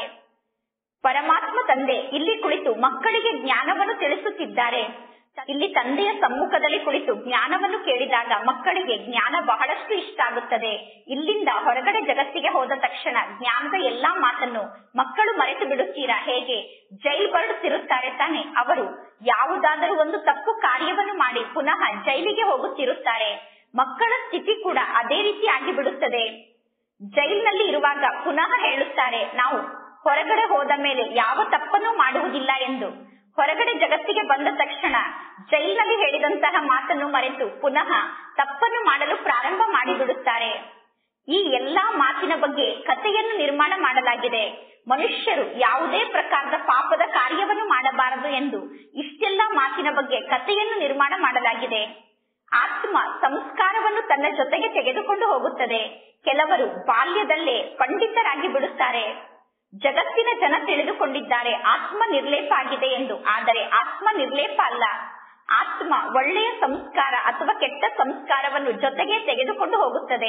ಪರಮಾತ್ಮ ತಂದೆ ಇಲ್ಲಿ ಕುಳಿತು ಮಕ್ಕಳಿಗೆ ಜ್ಞಾನವನ್ನು ತಿಳಿಸುತ್ತಿದ್ದಾರೆ ಇಲ್ಲಿ ತಂದೆಯ ಸಮ್ಮುಖದಲ್ಲಿ ಕುಳಿತು ಜ್ಞಾನವನ್ನು ಕೇಳಿದಾಗ ಮಕ್ಕಳಿಗೆ ಜ್ಞಾನ ಬಹಳಷ್ಟು ಇಷ್ಟ ಆಗುತ್ತದೆ ಇಲ್ಲಿಂದ ಹೊರಗಡೆ ಜಗತ್ತಿಗೆ ಹೋದ ತಕ್ಷಣ ಜ್ಞಾನದ ಎಲ್ಲಾ ಮಾತನ್ನು ಮಕ್ಕಳು ಮರೆತು ಬಿಡುತ್ತೀರಾ ಹೇಗೆ ಜೈಲ್ ಬರ್ಡ್ಸ್ ಇರುತ್ತಾರೆ ತಾನೆ ಅವರು ಯಾವುದಾದರೂ ಒಂದು ತಪ್ಪು ಕಾರ್ಯವನ್ನು ಮಾಡಿ ಪುನಃ ಜೈಲಿಗೆ ಹೋಗುತ್ತಿರುತ್ತಾರೆ ಮಕ್ಕಳ ಸ್ಥಿತಿ ಕೂಡ ಅದೇ ರೀತಿ ಆಗಿ ಬಿಡುತ್ತದೆ ಜೈಲಿನಲ್ಲಿ ಇರುವಾಗ ಪುನಃ ಹೇಳುತ್ತಾರೆ ನಾವು ಹೊರಗಡೆ ಹೋದ ಮೇಲೆ ಯಾವ ತಪ್ಪನ್ನು ಮಾಡುವುದಿಲ್ಲ ಎಂದು ಹೊರಗಡೆ ಜಗತ್ತಿಗೆ ಬಂದ ತಕ್ಷಣ ಜೈಲಿನಲ್ಲಿ ಹೇಳಿದಂತಹ ಮಾತನ್ನು ಮರೆತು ಪುನಃ ತಪ್ಪನ್ನು ಮಾಡಲು ಪ್ರಾರಂಭ ಮಾಡಿಬಿಡುತ್ತಾರೆ ಈ ಎಲ್ಲಾ ಮಾತಿನ ಬಗ್ಗೆ ಕಥೆಯನ್ನು ನಿರ್ಮಾಣ ಮಾಡಲಾಗಿದೆ ಮನುಷ್ಯರು ಯಾವುದೇ ಪ್ರಕಾರದ ಪಾಪದ ಕಾರ್ಯವನ್ನು ಮಾಡಬಾರದು ಎಂದು ಇಷ್ಟೆಲ್ಲ ಮಾತಿನ ಬಗ್ಗೆ ಕಥೆಯನ್ನು ನಿರ್ಮಾಣ ಮಾಡಲಾಗಿದೆ ಆತ್ಮ ಸಂಸ್ಕಾರವನ್ನು ತನ್ನ ಜೊತೆಗೆ ತೆಗೆದುಕೊಂಡು ಹೋಗುತ್ತದೆ ಕೆಲವರು ಬಾಲ್ಯದಲ್ಲೇ ಪಂಡಿತರಾಗಿ ಬಿಡುತ್ತಾರೆ ಜಗತ್ತಿನ ಜನ ತಿಳಿದುಕೊಂಡಿದ್ದಾರೆ ಆತ್ಮ ನಿರ್ಲೇಪ ಆಗಿದೆ ಎಂದು ಆದರೆ ಆತ್ಮ ನಿರ್ಲೇಪ ಅಲ್ಲ ಆತ್ಮ ಒಳ್ಳೆಯ ಸಂಸ್ಕಾರ ಅಥವಾ ಕೆಟ್ಟ ಸಂಸ್ಕಾರವನ್ನು ಜೊತೆಗೆ ತೆಗೆದುಕೊಂಡು ಹೋಗುತ್ತದೆ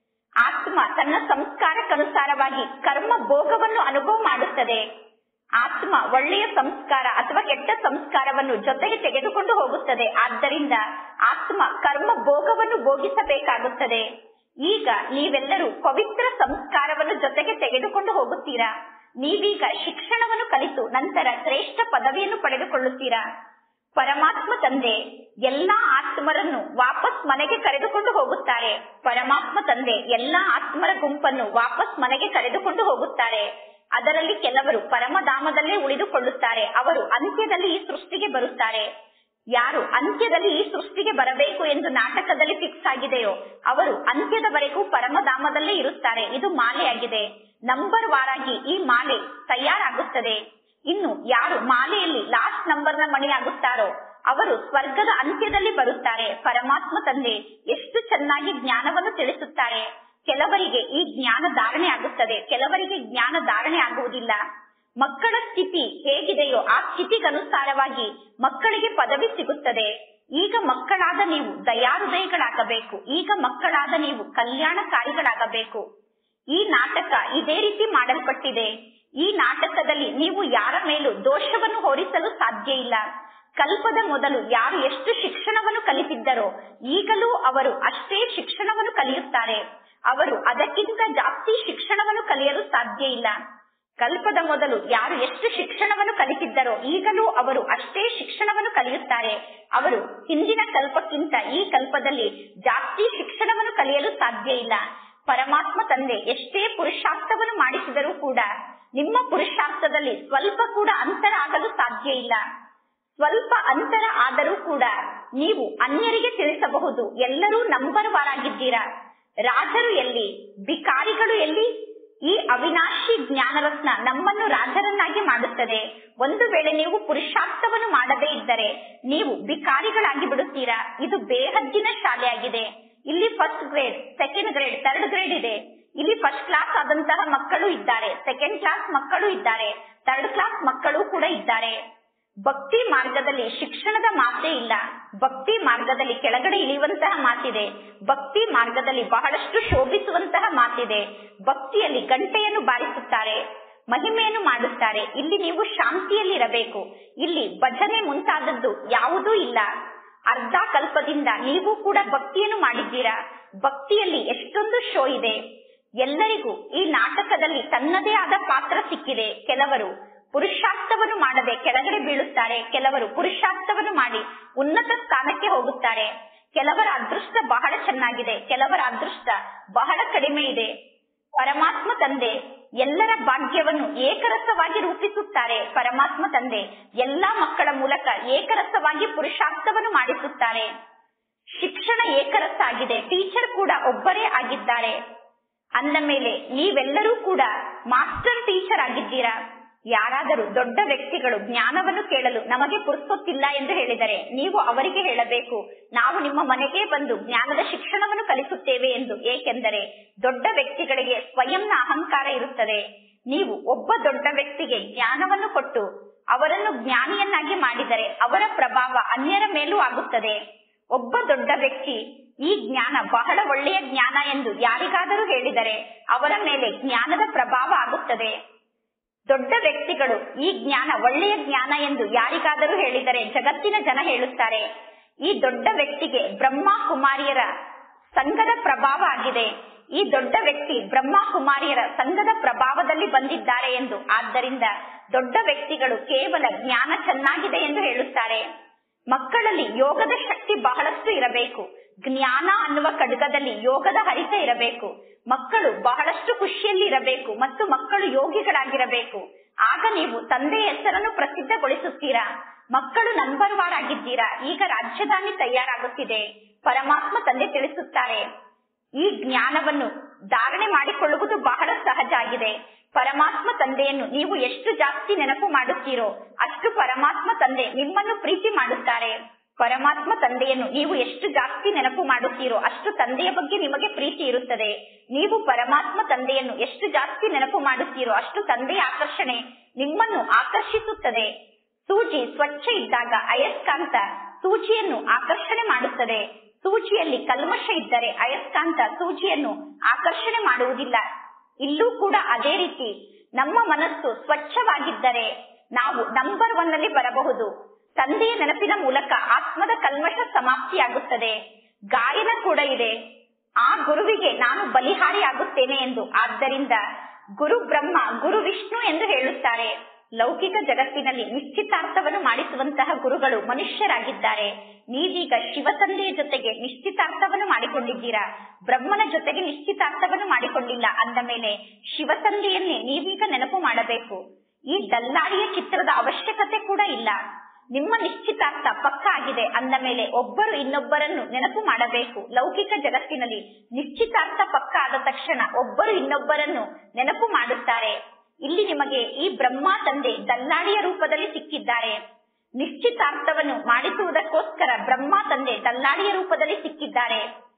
ಆತ್ಮ ತನ್ನ ಸಂಸ್ಕಾರಕ್ಕನುಸಾರವಾಗಿ ಕರ್ಮ ಭೋಗವನ್ನು ಅನುಭವ ಮಾಡುತ್ತದೆ ಆತ್ಮ ಒಳ್ಳೆಯ ಸಂಸ್ಕಾರ ಅಥವಾ ಕೆಟ್ಟ ಸಂಸ್ಕಾರವನ್ನು ಜೊತೆಗೆ ತೆಗೆದುಕೊಂಡು ಹೋಗುತ್ತದೆ ಆದ್ದರಿಂದ ಆತ್ಮ ಕರ್ಮ ಭೋಗವನ್ನು ಭೋಗಿಸಬೇಕಾಗುತ್ತದೆ ಈಗ ನೀವೆಲ್ಲರೂ ಪವಿತ್ರ ಸಂಸ್ಕಾರವನ್ನು ಜೊತೆಗೆ ತೆಗೆದುಕೊಂಡು ಹೋಗುತ್ತೀರಾ ನೀವೀಗ ಶಿಕ್ಷಣವನ್ನು ಕಲಿತು ನಂತರ ಶ್ರೇಷ್ಠ ಪದವಿಯನ್ನು ಪಡೆದುಕೊಳ್ಳುತ್ತೀರಾ ಪರಮಾತ್ಮ ತಂದೆ ಎಲ್ಲಾ ಆತ್ಮರನ್ನು ವಾಪಸ್ ಮನೆಗೆ ಕರೆದುಕೊಂಡು ಹೋಗುತ್ತಾರೆ ಪರಮಾತ್ಮ ತಂದೆ ಎಲ್ಲಾ ಆತ್ಮರ ಗುಂಪನ್ನು ವಾಪಸ್ ಮನೆಗೆ ಕರೆದುಕೊಂಡು ಹೋಗುತ್ತಾರೆ ಅದರಲ್ಲಿ ಕೆಲವರು ಪರಮಧಾಮದಲ್ಲೇ ಉಳಿದುಕೊಳ್ಳುತ್ತಾರೆ ಅವರು ಅಂತ್ಯದಲ್ಲಿ ಈ ಸೃಷ್ಟಿಗೆ ಬರುತ್ತಾರೆ ಯಾರು ಅಂತ್ಯದಲ್ಲಿ ಈ ಸೃಷ್ಟಿಗೆ ಬರಬೇಕು ಎಂದು ನಾಟಕದಲ್ಲಿ ಫಿಕ್ಸ್ ಆಗಿದೆಯೋ ಅವರು ಅಂತ್ಯದವರೆಗೂ ಪರಮಧಾಮದಲ್ಲೇ ಇರುತ್ತಾರೆ ಇದು ಮಾಲೆಯಾಗಿದೆ ನಂಬರ್ ವಾರಾಗಿ ಈ ಮಾಲೆ ತಯಾರಾಗುತ್ತದೆ ಇನ್ನು ಯಾರು ಮಾಲೆಯಲ್ಲಿ ಲಾಸ್ಟ್ ನಂಬರ್ನ ಮಣಿ ಆಗುತ್ತಾರೋ ಅವರು ಸ್ವರ್ಗದ ಅಂತ್ಯದಲ್ಲಿ ಬರುತ್ತಾರೆ ಪರಮಾತ್ಮ ತಂದೆ ಎಷ್ಟು ಚೆನ್ನಾಗಿ ಜ್ಞಾನವನ್ನು ತಿಳಿಸುತ್ತಾರೆ ಕೆಲವರಿಗೆ ಈ ಜ್ಞಾನ ಧಾರಣೆ ಆಗುತ್ತದೆ ಕೆಲವರಿಗೆ ಜ್ಞಾನ ಧಾರಣೆ ಆಗುವುದಿಲ್ಲ ಮಕ್ಕಳ ಸ್ಥಿತಿ ಹೇಗಿದೆಯೋ ಆ ಸ್ಥಿತಿಗನುಸಾರವಾಗಿ ಮಕ್ಕಳಿಗೆ ಪದವಿ ಸಿಗುತ್ತದೆ ಈಗ ಮಕ್ಕಳಾದ ನೀವು ದಯಾಹೃದಯಗಳಾಗಬೇಕು ಈಗ ಮಕ್ಕಳಾದ ನೀವು ಕಲ್ಯಾಣಕಾರಿಗಳಾಗಬೇಕು ಈ ನಾಟಕ ಇದೇ ರೀತಿ ಮಾಡಲ್ಪಟ್ಟಿದೆ ಈ ನಾಟಕದಲ್ಲಿ ನೀವು ಯಾರ ಮೇಲೂ ದೋಷವನ್ನು ಹೊರಿಸಲು ಸಾಧ್ಯ ಇಲ್ಲ ಕಲ್ಪದ ಮೊದಲು ಯಾರು ಎಷ್ಟು ಶಿಕ್ಷಣವನ್ನು ಕಲಿತಿದ್ದರೋ ಈಗಲೂ ಅವರು ಅಷ್ಟೇ ಶಿಕ್ಷಣವನ್ನು ಕಲಿಯುತ್ತಾರೆ ಅವರು ಅದಕ್ಕಿಂತ ಜಾಸ್ತಿ ಶಿಕ್ಷಣವನ್ನು ಕಲಿಯಲು ಸಾಧ್ಯ ಇಲ್ಲ ಕಲ್ಪದ ಮೊದಲು ಯಾರು ಎಷ್ಟು ಶಿಕ್ಷಣವನ್ನು ಕಲಿತಿದ್ದರೋ ಈಗಲೂ ಅವರು ಅಷ್ಟೇ ಶಿಕ್ಷಣವನ್ನು ಕಲಿಯುತ್ತಾರೆ ಅವರು ಹಿಂದಿನ ಕಲ್ಪಕ್ಕಿಂತ ಈ ಕಲ್ಪದಲ್ಲಿ ಜಾಸ್ತಿ ಶಿಕ್ಷಣವನ್ನು ಕಲಿಯಲು ಸಾಧ್ಯ ಇಲ್ಲ ಪರಮಾತ್ಮ ತಂದೆ ಎಷ್ಟೇ ಪುರುಷಾರ್ಥವನ್ನು ಮಾಡಿಸಿದರೂ ಕೂಡ ನಿಮ್ಮ ಪುರುಷಾರ್ಥದಲ್ಲಿ ಸ್ವಲ್ಪ ಕೂಡ ಅಂತರ ಆಗಲು ಸಾಧ್ಯ ಇಲ್ಲ ಸ್ವಲ್ಪ ಅಂತರ ಆದರೂ ಕೂಡ ನೀವು ಅನ್ಯರಿಗೆ ತಿಳಿಸಬಹುದು ಎಲ್ಲರೂ ನಂಬರ್ ವಾರ್ ಆಗಿದ್ದೀರಾ ರಾಜರು ಎಲ್ಲಿ ಬಿಕಾರಿಗಳು ಎಲ್ಲಿ ಈ ಅವಿನಾಶಿ ಜ್ಞಾನರತ್ನ ನಮ್ಮನ್ನು ರಾಜರನ್ನಾಗಿ ಮಾಡುತ್ತದೆ ಒಂದು ವೇಳೆ ನೀವು ಪುರುಷಾರ್ಥವನ್ನು ಮಾಡದೇ ಇದ್ದರೆ ನೀವು ಬಿಕಾರಿಗಳಾಗಿ ಬಿಡುತ್ತೀರಾ ಇದು ಬೇಹದ್ದಿನ ಶಾಲೆಯಾಗಿದೆ ಇಲ್ಲಿ first grade second grade third grade ಇದೆ ಇಲ್ಲಿ ಫಸ್ಟ್ ಕ್ಲಾಸ್ ಆದಂತಹ ಮಕ್ಕಳು ಇದ್ದಾರೆ ಸೆಕೆಂಡ್ ಕ್ಲಾಸ್ ಮಕ್ಕಳು ಇದ್ದಾರೆ ಥರ್ಡ್ ಕ್ಲಾಸ್ ಮಕ್ಕಳು ಕೂಡ ಇದ್ದಾರೆ ಭಕ್ತಿ ಮಾರ್ಗದಲ್ಲಿ ಶಿಕ್ಷಣದ ಮಾತೇ ಇಲ್ಲ ಭಕ್ತಿ ಮಾರ್ಗದಲ್ಲಿ ಕೆಳಗಡೆ ಇಳಿಯುವಂತಹ ಮಾತಿದೆ ಭಕ್ತಿ ಮಾರ್ಗದಲ್ಲಿ ಬಹಳಷ್ಟು ಶೋಭಿಸುವಂತಹ ಮಾತಿದೆ ಭಕ್ತಿಯಲ್ಲಿ ಗಂಟೆಯನ್ನು ಬಾರಿಸುತ್ತಾರೆ ಮಹಿಮೆಯನ್ನು ಮಾಡುತ್ತಾರೆ ಇಲ್ಲಿ ನೀವು ಶಾಂತಿಯಲ್ಲಿ ಇರಬೇಕು ಇಲ್ಲಿ ಭಜನೆ ಮುಂತಾದದ್ದು ಯಾವುದೂ ಇಲ್ಲ ಅರ್ಧ ಕಲ್ಪದಿಂದ ನೀವು ಕೂಡ ಭಕ್ತಿಯನ್ನು ಮಾಡಿದ್ದೀರಾ ಭಕ್ತಿಯಲ್ಲಿ ಎಷ್ಟೊಂದು ಶೋ ಇದೆ ಎಲ್ಲರಿಗೂ ಈ ನಾಟಕದಲ್ಲಿ ತನ್ನದೇ ಆದ ಪಾತ್ರ ಸಿಕ್ಕಿದೆ ಕೆಲವರು ಪುರುಷಾರ್ಥವನ್ನು ಮಾಡದೆ ಕೆಳಗಡೆ ಬೀಳುತ್ತಾರೆ ಕೆಲವರು ಪುರುಷಾರ್ಥವನ್ನು ಮಾಡಿ ಉನ್ನತ ಸ್ಥಾನಕ್ಕೆ ಹೋಗುತ್ತಾರೆ ಕೆಲವರ ಅದೃಷ್ಟ ಬಹಳ ಚೆನ್ನಾಗಿದೆ ಕೆಲವರ ಅದೃಷ್ಟ ಬಹಳ ಕಡಿಮೆ ಇದೆ ಪರಮಾತ್ಮ ತಂದೆ ಎಲ್ಲರ ಭಾಗ್ಯವನ್ನು ಏಕರಸವಾಗಿ ರೂಪಿಸುತ್ತಾರೆ ಪರಮಾತ್ಮ ತಂದೆ ಎಲ್ಲಾ ಮಕ್ಕಳ ಮೂಲಕ ಏಕರಸವಾಗಿ ಪುರುಷಾರ್ಥವನ್ನು ಮಾಡಿಸುತ್ತಾರೆ ಶಿಕ್ಷಣ ಏಕರಸ ಆಗಿದೆ ಟೀಚರ್ ಕೂಡ ಒಬ್ಬರೇ ಆಗಿದ್ದಾರೆ ಅಂದ ಮೇಲೆ ನೀವೆಲ್ಲರೂ ಕೂಡ ಮಾಸ್ಟರ್ ಟೀಚರ್ ಆಗಿದ್ದೀರಾ ಯಾರಾದರೂ ದೊಡ್ಡ ವ್ಯಕ್ತಿಗಳು ಜ್ಞಾನವನ್ನು ಕೇಳಲು ನಮಗೆ ಪುರುಸೊತ್ತಿಲ್ಲ ಎಂದು ಹೇಳಿದರೆ ನೀವು ಅವರಿಗೆ ಹೇಳಬೇಕು ನಾವು ನಿಮ್ಮ ಮನೆಗೆ ಬಂದು ಜ್ಞಾನದ ಶಿಕ್ಷಣವನ್ನು ಕಲಿಸುತ್ತೇವೆ ಎಂದು ಏಕೆಂದರೆ ದೊಡ್ಡ ವ್ಯಕ್ತಿಗಳಿಗೆ ಸ್ವಯಂನ ಅಹಂಕಾರ ಇರುತ್ತದೆ ನೀವು ಒಬ್ಬ ದೊಡ್ಡ ವ್ಯಕ್ತಿಗೆ ಜ್ಞಾನವನ್ನು ಕೊಟ್ಟು ಅವರನ್ನು ಜ್ಞಾನಿಯನ್ನಾಗಿ ಮಾಡಿದರೆ ಅವರ ಪ್ರಭಾವ ಅನ್ಯರ ಮೇಲೂ ಆಗುತ್ತದೆ ಒಬ್ಬ ದೊಡ್ಡ ವ್ಯಕ್ತಿ ಈ ಜ್ಞಾನ ಬಹಳ ಒಳ್ಳೆಯ ಜ್ಞಾನ ಎಂದು ಯಾರಿಗಾದರೂ ಹೇಳಿದರೆ ಅವರ ಮೇಲೆ ಜ್ಞಾನದ ಪ್ರಭಾವ ಆಗುತ್ತದೆ ದೊಡ್ಡ ವ್ಯಕ್ತಿಗಳು ಈ ಜ್ಞಾನ ಒಳ್ಳೆಯ ಜ್ಞಾನ ಎಂದು ಯಾರಿಗಾದರೂ ಹೇಳಿದರೆ ಜಗತ್ತಿನ ಜನ ಹೇಳುತ್ತಾರೆ ಈ ದೊಡ್ಡ ವ್ಯಕ್ತಿಗೆ ಬ್ರಹ್ಮ ಕುಮಾರಿಯರ ಸಂಘದ ಪ್ರಭಾವ ಆಗಿದೆ ಈ ದೊಡ್ಡ ವ್ಯಕ್ತಿ ಬ್ರಹ್ಮ ಕುಮಾರಿಯರ ಸಂಘದ ಪ್ರಭಾವದಲ್ಲಿ ಬಂದಿದ್ದಾರೆ ಎಂದು ಆದ್ದರಿಂದ ದೊಡ್ಡ ವ್ಯಕ್ತಿಗಳು ಕೇವಲ ಜ್ಞಾನ ಚೆನ್ನಾಗಿದೆ ಎಂದು ಹೇಳುತ್ತಾರೆ ಮಕ್ಕಳಲ್ಲಿ ಯೋಗದ ಶಕ್ತಿ ಬಹಳಷ್ಟು ಇರಬೇಕು ಜ್ಞಾನ ಅನ್ನುವ ಖಡ್ಗದಲ್ಲಿ ಯೋಗದ ಹರಿತ ಇರಬೇಕು ಮಕ್ಕಳು ಬಹಳಷ್ಟು ಖುಷಿಯಲ್ಲಿ ಇರಬೇಕು ಮತ್ತು ಮಕ್ಕಳು ಯೋಗಿಗಳಾಗಿರಬೇಕು ಆಗ ನೀವು ತಂದೆಯ ಹೆಸರನ್ನು ಪ್ರಸಿದ್ಧಗೊಳಿಸುತ್ತೀರಾ ಮಕ್ಕಳು ನಂಬರ್ ವಾರ್ ಆಗಿದ್ದೀರಾ ಈಗ ರಾಜಧಾನಿ ತಯಾರಾಗುತ್ತಿದೆ ಪರಮಾತ್ಮ ತಂದೆ ತಿಳಿಸುತ್ತಾರೆ ಈ ಜ್ಞಾನವನ್ನು ಧಾರಣೆ ಮಾಡಿಕೊಳ್ಳುವುದು ಬಹಳ ಸಹಜ ಆಗಿದೆ ಪರಮಾತ್ಮ ತಂದೆಯನ್ನು ನೀವು ಎಷ್ಟು ಜಾಸ್ತಿ ನೆನಪು ಮಾಡುತ್ತೀರೋ ಅಷ್ಟು ಪರಮಾತ್ಮ ತಂದೆ ನಿಮ್ಮನ್ನು ಪ್ರೀತಿ ಮಾಡುತ್ತಾರೆ ಪರಮಾತ್ಮ ತಂದೆಯನ್ನು ನೀವು ಎಷ್ಟು ಜಾಸ್ತಿ ನೆನಪು ಮಾಡುತ್ತೀರೋ ಅಷ್ಟು ತಂದೆಯ ಬಗ್ಗೆ ನಿಮಗೆ ಪ್ರೀತಿ ಇರುತ್ತದೆ ನೀವು ಪರಮಾತ್ಮ ತಂದೆಯನ್ನು ಎಷ್ಟು ಜಾಸ್ತಿ ನೆನಪು ಮಾಡುತ್ತೀರೋ ಅಷ್ಟು ತಂದೆಯ ಆಕರ್ಷಣೆ ನಿಮ್ಮನ್ನು ಆಕರ್ಷಿಸುತ್ತದೆ ಸೂಜಿ ಸ್ವಚ್ಛ ಇದ್ದಾಗ ಅಯಸ್ಕಾಂತ ಸೂಜಿಯನ್ನು ಆಕರ್ಷಣೆ ಮಾಡುತ್ತದೆ ಸೂಜಿಯಲ್ಲಿ ಕಲ್ಮಶ ಇದ್ದರೆ ಅಯಸ್ಕಾಂತ ಸೂಜಿಯನ್ನು ಆಕರ್ಷಣೆ ಮಾಡುವುದಿಲ್ಲ ಇಲ್ಲೂ ಕೂಡ ಅದೇ ರೀತಿ ನಮ್ಮ ಮನಸ್ಸು ಸ್ವಚ್ಛವಾಗಿದ್ದರೆ ನಾವು ನಂಬರ್ ಒನ್ ಅಲ್ಲಿ ಬರಬಹುದು ತಂದೆಯ ನೆನಪಿನ ಮೂಲಕ ಆತ್ಮದ ಕಲ್ಮಶ ಸಮಾಪ್ತಿಯಾಗುತ್ತದೆ ಗಾಯನ ಕೂಡ ಇದೆ ಆ ಗುರುವಿಗೆ ನಾನು ಬಲಿಹಾರಿ ಆಗುತ್ತೇನೆ ಎಂದು ಆದ್ದರಿಂದ ಗುರು ಬ್ರಹ್ಮ ಗುರು ವಿಷ್ಣು ಎಂದು ಹೇಳುತ್ತಾರೆ ಲೌಕಿಕ ಜಗತ್ತಿನಲ್ಲಿ ನಿಶ್ಚಿತಾರ್ಥವನ್ನು ಮಾಡಿಸುವಂತಹ ಗುರುಗಳು ಮನುಷ್ಯರಾಗಿದ್ದಾರೆ ನೀವೀಗ ಶಿವ ತಂದೆಯ ಜೊತೆಗೆ ನಿಶ್ಚಿತಾರ್ಥವನ್ನು ಮಾಡಿಕೊಂಡಿದ್ದೀರಾ ಬ್ರಹ್ಮನ ಜೊತೆಗೆ ನಿಶ್ಚಿತಾರ್ಥವನ್ನು ಮಾಡಿಕೊಂಡಿಲ್ಲ ಅಂದ ಮೇಲೆ ಶಿವ ತಂದೆಯನ್ನೇ ನೀವೀಗ ನೆನಪು ಮಾಡಬೇಕು ಈ ದಲ್ಲಾಳಿಯ ಚಿತ್ರದ ಅವಶ್ಯಕತೆ ಕೂಡ ಇಲ್ಲ ನಿಮ್ಮ ನಿಶ್ಚಿತಾರ್ಥ ಪಕ್ಕ ಆಗಿದೆ ಅಂದ ಮೇಲೆ ಒಬ್ಬರು ಇನ್ನೊಬ್ಬರನ್ನು ನೆನಪು ಮಾಡಬೇಕು ಲೌಕಿಕ ಜಗತ್ತಿನಲ್ಲಿ ನಿಶ್ಚಿತಾರ್ಥ ಪಕ್ಕ ಆದ ತಕ್ಷಣ ಒಬ್ಬರು ಇನ್ನೊಬ್ಬರನ್ನು ನೆನಪು ಮಾಡುತ್ತಾರೆ ಇಲ್ಲಿ ನಿಮಗೆ ಈ ಬ್ರಹ್ಮ ತಂದೆ ದಲ್ಲಾಳಿಯ ರೂಪದಲ್ಲಿ ಸಿಕ್ಕಿದ್ದಾರೆ ನಿಶ್ಚಿತಾರ್ಥವನ್ನು ಮಾಡಿಸುವುದಕ್ಕೋಸ್ಕರ ಬ್ರಹ್ಮ ತಂದೆ ದಲ್ಲಾಳಿಯ ರೂಪದಲ್ಲಿ ಸಿಕ್ಕಿದ್ದಾರೆ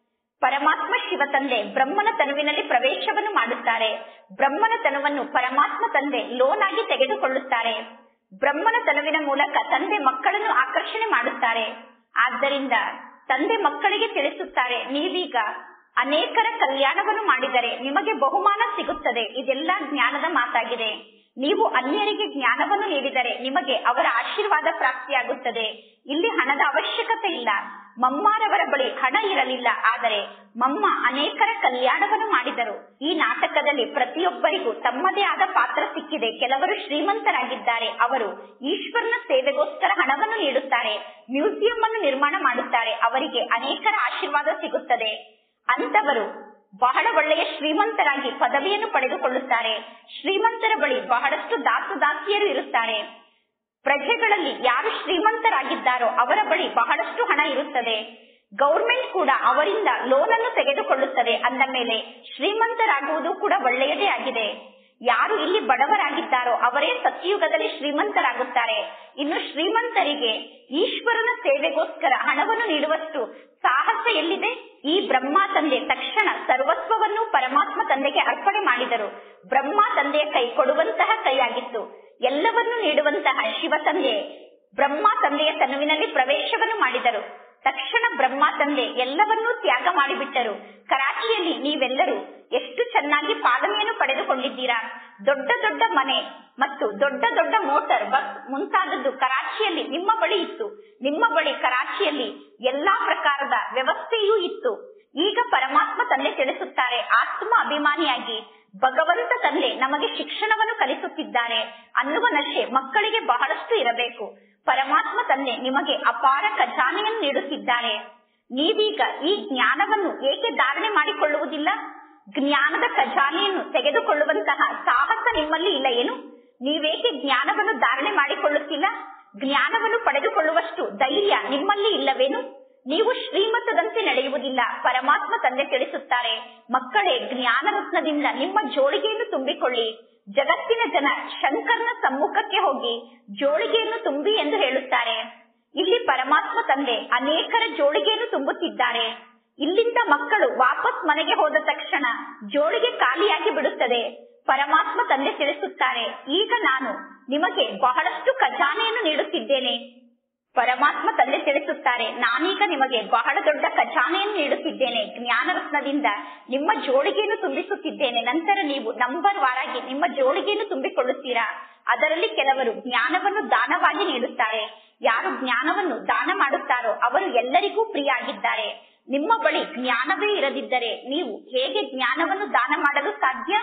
ಪರಮಾತ್ಮ ಶಿವ ತಂದೆ ಬ್ರಹ್ಮನ ತನುವಿನಲ್ಲಿ ಪ್ರವೇಶವನ್ನು ಮಾಡುತ್ತಾರೆ ಬ್ರಹ್ಮನ ತನುವನ್ನು ಪರಮಾತ್ಮ ತಂದೆ ಲೋನ್ ಆಗಿ ತೆಗೆದುಕೊಳ್ಳುತ್ತಾರೆ ಬ್ರಹ್ಮನ ತನುವಿನ ಮೂಲಕ ತಂದೆ ಮಕ್ಕಳನ್ನು ಆಕರ್ಷಣೆ ಮಾಡುತ್ತಾರೆ ಆದ್ದರಿಂದ ತಂದೆ ಮಕ್ಕಳಿಗೆ ತಿಳಿಸುತ್ತಾರೆ ನೀವೀಗ ಅನೇಕರ ಕಲ್ಯಾಣವನ್ನು ಮಾಡಿದರೆ ನಿಮಗೆ ಬಹುಮಾನ ಸಿಗುತ್ತದೆ ಇದೆಲ್ಲ ಜ್ಞಾನದ ಮಾತಾಗಿದೆ ನೀವು ಅನ್ಯರಿಗೆ ಜ್ಞಾನವನ್ನು ನೀಡಿದರೆ ನಿಮಗೆ ಅವರ ಆಶೀರ್ವಾದ ಪ್ರಾಪ್ತಿಯಾಗುತ್ತದೆ ಇಲ್ಲಿ ಹಣದ ಅವಶ್ಯಕತೆ ಇಲ್ಲ ಮಮ್ಮಾರವರ ಬಳಿ ಹಣ ಇರಲಿಲ್ಲ ಆದರೆ ಮಮ್ಮ ಅನೇಕರ ಕಲ್ಯಾಣವನ್ನು ಮಾಡಿದರು ಈ ನಾಟಕದಲ್ಲಿ ಪ್ರತಿಯೊಬ್ಬರಿಗೂ ತಮ್ಮದೇ ಆದ ಪಾತ್ರ ಸಿಕ್ಕಿದೆ ಕೆಲವರು ಶ್ರೀಮಂತರಾಗಿದ್ದಾರೆ ಅವರು ಈಶ್ವರನ ಸೇವೆಗೋಸ್ಕರ ಹಣವನ್ನು ನೀಡುತ್ತಾರೆ ಮ್ಯೂಸಿಯಂ ಅನ್ನು ನಿರ್ಮಾಣ ಮಾಡುತ್ತಾರೆ ಅವರಿಗೆ ಅನೇಕರ ಆಶೀರ್ವಾದ ಸಿಗುತ್ತದೆ ಅಂತವರು ಬಹಳ ಒಳ್ಳೆಯ ಶ್ರೀಮಂತರಾಗಿ ಪದವಿಯನ್ನು ಪಡೆದುಕೊಳ್ಳುತ್ತಾರೆ ಶ್ರೀಮಂತರ ಬಳಿ ಬಹಳಷ್ಟು ದಾಸು ದಾಸಿಯರು ಇರುತ್ತಾರೆ ಪ್ರಜೆಗಳಲ್ಲಿ ಯಾರು ಶ್ರೀಮಂತರಾಗಿದ್ದಾರೋ ಅವರ ಬಳಿ ಬಹಳಷ್ಟು ಹಣ ಇರುತ್ತದೆ ಗೌರ್ಮೆಂಟ್ ಕೂಡ ಅವರಿಂದ ಲೋನ್ ಅನ್ನು ತೆಗೆದುಕೊಳ್ಳುತ್ತದೆ ಅಂದ ಮೇಲೆ ಶ್ರೀಮಂತರಾಗುವುದು ಕೂಡ ಒಳ್ಳೆಯದೇ ಆಗಿದೆ ಯಾರು ಇಲ್ಲಿ ಬಡವರಾಗಿದ್ದಾರೋ ಅವರೇ ಸತ್ಯಯುಗದಲ್ಲಿ ಶ್ರೀಮಂತರಾಗುತ್ತಾರೆ ಇನ್ನು ಶ್ರೀಮಂತರಿಗೆ ಈಶ್ವರನ ಸೇವೆಗೋಸ್ಕರ ಹಣವನ್ನು ನೀಡುವಷ್ಟು ಸಾಹಸ ಎಲ್ಲಿದೆ ಈ ಬ್ರಹ್ಮ ತಂದೆ ತಕ್ಷಣ ಸರ್ವಸ್ವವನ್ನು ಪರಮಾತ್ಮ ತಂದೆಗೆ ಅರ್ಪಣೆ ಮಾಡಿದರು ಬ್ರಹ್ಮ ತಂದೆಯ ಕೈ ಕೊಡುವಂತಹ ಕೈಯಾಗಿತ್ತು ಎಲ್ಲವನ್ನೂ ನೀಡುವಂತಹ ಶಿವ ತಂದೆ ಬ್ರಹ್ಮ ತಂದೆಯ ತನುವಿನಲ್ಲಿ ಪ್ರವೇಶವನ್ನು ಮಾಡಿದರು ತಕ್ಷಣ ಬ್ರಹ್ಮ ತಂದೆ ಎಲ್ಲವನ್ನೂ ತ್ಯಾಗ ಮಾಡಿಬಿಟ್ಟರು ಕರಾಚಿಯಲ್ಲಿ ನೀವೆಲ್ಲರೂ ಎಷ್ಟು ಚೆನ್ನಾಗಿ ಪಾಲನೆಯನ್ನು ಪಡೆದುಕೊಂಡಿದ್ದೀರಾ ದೊಡ್ಡ ದೊಡ್ಡ ಮನೆ ಮತ್ತು ದೊಡ್ಡ ದೊಡ್ಡ ಮೋಟಾರ್ ಬಸ್ ಮುಂತಾದದ್ದು ಕರಾಚಿಯಲ್ಲಿ ನಿಮ್ಮ ಬಳಿ ಇತ್ತು ನಿಮ್ಮ ಬಳಿ ಕರಾಚಿಯಲ್ಲಿ ಎಲ್ಲಾ ಪ್ರಕಾರದ ವ್ಯವಸ್ಥೆಯೂ ಇತ್ತು ಈಗ ಪರಮಾತ್ಮ ತಂದೆ ತಿಳಿಸುತ್ತಾರೆ ಆತ್ಮ ಅಭಿಮಾನಿಯಾಗಿ ಭಗವಂತ ತಂದೆ ನಮಗೆ ಶಿಕ್ಷಣವನ್ನು ಕಲಿಸುತ್ತಿದ್ದಾರೆ ಅನ್ನುವ ನಶೆ ಮಕ್ಕಳಿಗೆ ಬಹಳಷ್ಟು ಇರಬೇಕು ಪರಮಾತ್ಮ ತಂದೆ ನಿಮಗೆ ಅಪಾರ ಖಜಾನೆಯನ್ನು ನೀಡುತ್ತಿದ್ದಾರೆ ನೀವೀಗ ಈ ಜ್ಞಾನವನ್ನು ಏಕೆ ಧಾರಣೆ ಮಾಡಿಕೊಳ್ಳುವುದಿಲ್ಲ ಜ್ಞಾನದ ಖಜಾನೆಯನ್ನು ತೆಗೆದುಕೊಳ್ಳುವಂತಹ ಸಾಹಸ ನಿಮ್ಮಲ್ಲಿ ಇಲ್ಲ ಏನು ನೀವೇಕೆ ಜ್ಞಾನವನ್ನು ಧಾರಣೆ ಮಾಡಿಕೊಳ್ಳುತ್ತಿಲ್ಲ ಜ್ಞಾನವನ್ನು ಪಡೆದುಕೊಳ್ಳುವಷ್ಟು ಧೈರ್ಯ ನಿಮ್ಮಲ್ಲಿ ಇಲ್ಲವೇನು ನೀವು ಶ್ರೀಮತದಂತೆ ನಡೆಯುವುದಿಲ್ಲ ಪರಮಾತ್ಮ ತಂದೆ ತಿಳಿಸುತ್ತಾರೆ ಮಕ್ಕಳೇ ಜ್ಞಾನ ರತ್ನದಿಂದ ನಿಮ್ಮ ಜೋಳಿಗೆಯನ್ನು ತುಂಬಿಕೊಳ್ಳಿ ಜಗತ್ತಿನ ಜನ ಶಂಕರ್ನ ಸಮ್ಮುಖಕ್ಕೆ ಹೋಗಿ ಜೋಳಿಗೆಯನ್ನು ತುಂಬಿ ಎಂದು ಹೇಳುತ್ತಾರೆ ಇಲ್ಲಿ ಪರಮಾತ್ಮ ತಂದೆ ಅನೇಕರ ಜೋಳಿಗೆಯನ್ನು ತುಂಬುತ್ತಿದ್ದಾರೆ ಇಲ್ಲಿಂದ ಮಕ್ಕಳು ವಾಪಸ್ ಮನೆಗೆ ಹೋದ ತಕ್ಷಣ ಜೋಳಿಗೆ ಖಾಲಿಯಾಗಿ ಬಿಡುತ್ತದೆ ಪರಮಾತ್ಮ ತಂದೆ ತಿಳಿಸುತ್ತಾರೆ ಈಗ ನಾನು ನಿಮಗೆ ಬಹಳಷ್ಟು ಖಜಾನೆಯನ್ನು ನೀಡುತ್ತಿದ್ದೇನೆ ಪರಮಾತ್ಮ ತಂದೆ ತಿಳಿಸುತ್ತಾರೆ ನಾನೀಗ ನಿಮಗೆ ಬಹಳ ದೊಡ್ಡ ಖಜಾನೆಯನ್ನು ನೀಡುತ್ತಿದ್ದೇನೆ ಜ್ಞಾನ ರತ್ನದಿಂದ ನಿಮ್ಮ ಜೋಳಿಗೆಯನ್ನು ತುಂಬಿಸುತ್ತಿದ್ದೇನೆ ನಂತರ ನೀವು ನಂಬರ್ ವಾರಾಗಿ ನಿಮ್ಮ ಜೋಳಿಗೆಯನ್ನು ತುಂಬಿಕೊಳ್ಳುತ್ತೀರಾ ಅದರಲ್ಲಿ ಕೆಲವರು ಜ್ಞಾನವನ್ನು ದಾನವಾಗಿ ನೀಡುತ್ತಾರೆ ಯಾರು ಜ್ಞಾನವನ್ನು ದಾನ ಮಾಡುತ್ತಾರೋ ಅವರು ಎಲ್ಲರಿಗೂ ಪ್ರಿಯ ಆಗಿದ್ದಾರೆ ನಿಮ್ಮ ಬಳಿ ಜ್ಞಾನವೇ ಇರದಿದ್ದರೆ ನೀವು ಹೇಗೆ ಜ್ಞಾನವನ್ನು ದಾನ ಮಾಡಲು ಸಾಧ್ಯ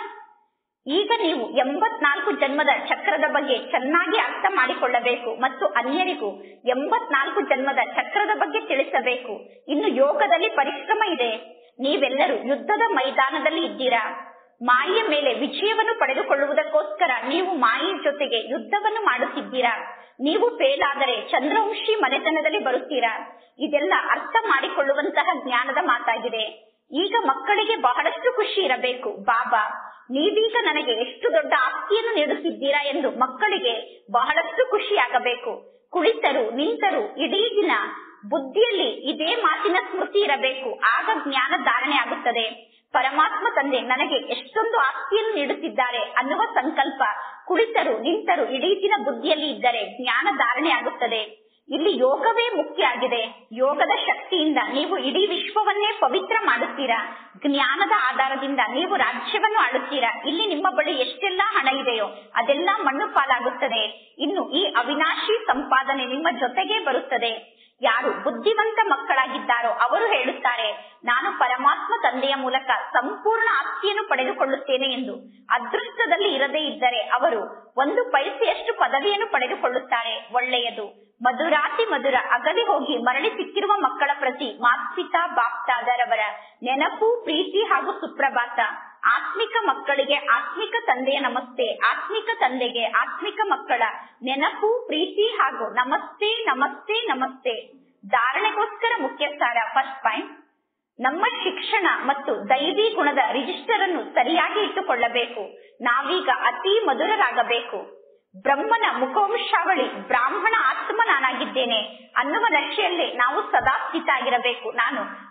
ಈಗ ನೀವು ಎಂಬತ್ನಾಲ್ಕು ಜನ್ಮದ ಚಕ್ರದ ಬಗ್ಗೆ ಚೆನ್ನಾಗಿ ಅರ್ಥ ಮಾಡಿಕೊಳ್ಳಬೇಕು ಮತ್ತು ಅನ್ಯರಿಗೂ ಎಂಬತ್ನಾಲ್ಕು ಜನ್ಮದ ಚಕ್ರದ ಬಗ್ಗೆ ತಿಳಿಸಬೇಕು ಇನ್ನು ಯೋಗದಲ್ಲಿ ಪರಿಶ್ರಮ ಇದೆ ನೀವೆಲ್ಲರೂ ಯುದ್ಧದ ಮೈದಾನದಲ್ಲಿ ಇದ್ದೀರಾ ಮಾಯೆಯ ಮೇಲೆ ವಿಜಯವನ್ನು ಪಡೆದುಕೊಳ್ಳುವುದಕ್ಕೋಸ್ಕರ ನೀವು ಮಾಯೆಯ ಜೊತೆಗೆ ಯುದ್ಧವನ್ನು ಮಾಡುತ್ತಿದ್ದೀರಾ ನೀವು ಫೇಲ್ ಆದರೆ ಚಂದ್ರವಂಶಿ ಮನೆತನದಲ್ಲಿ ಬರುತ್ತೀರಾ ಇದೆಲ್ಲ ಅರ್ಥ ಮಾಡಿಕೊಳ್ಳುವಂತಹ ಜ್ಞಾನದ ಮಾತಾಗಿದೆ ಈಗ ಮಕ್ಕಳಿಗೆ ಬಹಳಷ್ಟು ಖುಷಿ ಇರಬೇಕು ಬಾಬಾ ನೀವೀಗ ನನಗೆ ಎಷ್ಟು ದೊಡ್ಡ ಆಸ್ತಿಯನ್ನು ನೀಡುತ್ತಿದ್ದೀರಾ ಎಂದು ಮಕ್ಕಳಿಗೆ ಬಹಳಷ್ಟು ಖುಷಿಯಾಗಬೇಕು ಕುಳಿತರು ನಿಂತರು ಇಡೀ ದಿನ ಬುದ್ಧಿಯಲ್ಲಿ ಇದೇ ಮಾತಿನ ಸ್ಮೃತಿ ಇರಬೇಕು ಆಗ ಜ್ಞಾನ ಧಾರಣೆ ಆಗುತ್ತದೆ ಪರಮಾತ್ಮ ತಂದೆ ನನಗೆ ಎಷ್ಟೊಂದು ಆಸ್ತಿಯನ್ನು ನೀಡುತ್ತಿದ್ದಾರೆ ಅನ್ನುವ ಸಂಕಲ್ಪ ಕುಳಿತರು ನಿಂತರು ಇಡೀ ದಿನ ಬುದ್ಧಿಯಲ್ಲಿ ಇದ್ದರೆ ಜ್ಞಾನ ಧಾರಣೆ ಆಗುತ್ತದೆ ಇಲ್ಲಿ ಯೋಗವೇ ಮುಖ್ಯ ಆಗಿದೆ ಯೋಗದ ಶಕ್ತಿಯಿಂದ ನೀವು ಇಡೀ ವಿಶ್ವವನ್ನೇ ಪವಿತ್ರ ಮಾಡುತ್ತೀರಾ ಜ್ಞಾನದ ಆಧಾರದಿಂದ ನೀವು ರಾಜ್ಯವನ್ನು ಆಡುತ್ತೀರಾ ಇಲ್ಲಿ ನಿಮ್ಮ ಬಳಿ ಎಷ್ಟೆಲ್ಲಾ ಹಣ ಇದೆಯೋ ಅದೆಲ್ಲ ಮಣ್ಣು ಪಾಲಾಗುತ್ತದೆ ಇನ್ನು ಈ ಅವಿನಾಶಿ ಸಂಪಾದನೆ ನಿಮ್ಮ ಜೊತೆಗೆ ಬರುತ್ತದೆ ಯಾರು ಬುದ್ಧಿವಂತ ಮಕ್ಕಳಾಗಿದ್ದಾರೋ ಅವರು ಹೇಳುತ್ತಾರೆ ನಾನು ಪರಮಾತ್ಮ ತಂದೆಯ ಮೂಲಕ ಸಂಪೂರ್ಣ ಆಸ್ತಿಯನ್ನು ಪಡೆದುಕೊಳ್ಳುತ್ತೇನೆ ಎಂದು ಅದೃಷ್ಟದಲ್ಲಿ ಇರದೇ ಇದ್ದರೆ ಅವರು ಒಂದು ಪೈಸೆಯಷ್ಟು ಪದವಿಯನ್ನು ಪಡೆದುಕೊಳ್ಳುತ್ತಾರೆ ಒಳ್ಳೆಯದು ಮಧುರಾತಿ ಮಧುರ ಅಗಲಿ ಹೋಗಿ ಮರಳಿ ಸಿಕ್ಕಿರುವ ಮಕ್ಕಳ ಪ್ರತಿ ಮಾತ್ಪಿತಾ ಬಾಪ್ತಾದರವರ ನೆನಪು ಪ್ರೀತಿ ಹಾಗೂ ಸುಪ್ರಭಾತ ಆತ್ಮಿಕ ಮಕ್ಕಳಿಗೆ ಆತ್ಮಿಕ ತಂದೆಯ ನಮಸ್ತೆ ಆತ್ಮಿಕ ತಂದೆಗೆ ಆತ್ಮಿಕ ಮಕ್ಕಳ ನೆನಪು ಪ್ರೀತಿ ಹಾಗೂ ನಮಸ್ತೆ ನಮಸ್ತೆ ನಮಸ್ತೆ ಧಾರಣೆಗೋಸ್ಕರ ಮುಖ್ಯ ಸಾರ ಫಸ್ಟ್ ಪಾಯಿಂಟ್ ನಮ್ಮ ಶಿಕ್ಷಣ ಮತ್ತು ದೈವಿ ಗುಣದ ರಿಜಿಸ್ಟರ್ ಅನ್ನು ಸರಿಯಾಗಿ ಇಟ್ಟುಕೊಳ್ಳಬೇಕು ನಾವೀಗ ಅತಿ ಮಧುರರಾಗಬೇಕು ಬ್ರಹ್ಮನ ಮುಖವಂಶಾವಳಿ ಬ್ರಾಹ್ಮಣ ಆತ್ಮ ನಾನಾಗಿದ್ದೇನೆ ಅನ್ನುವ ನಶೆಯಲ್ಲಿ ನಾವು ಸದಾ ಸ್ಥಿತ ಆಗಿರಬೇಕು ನಾನು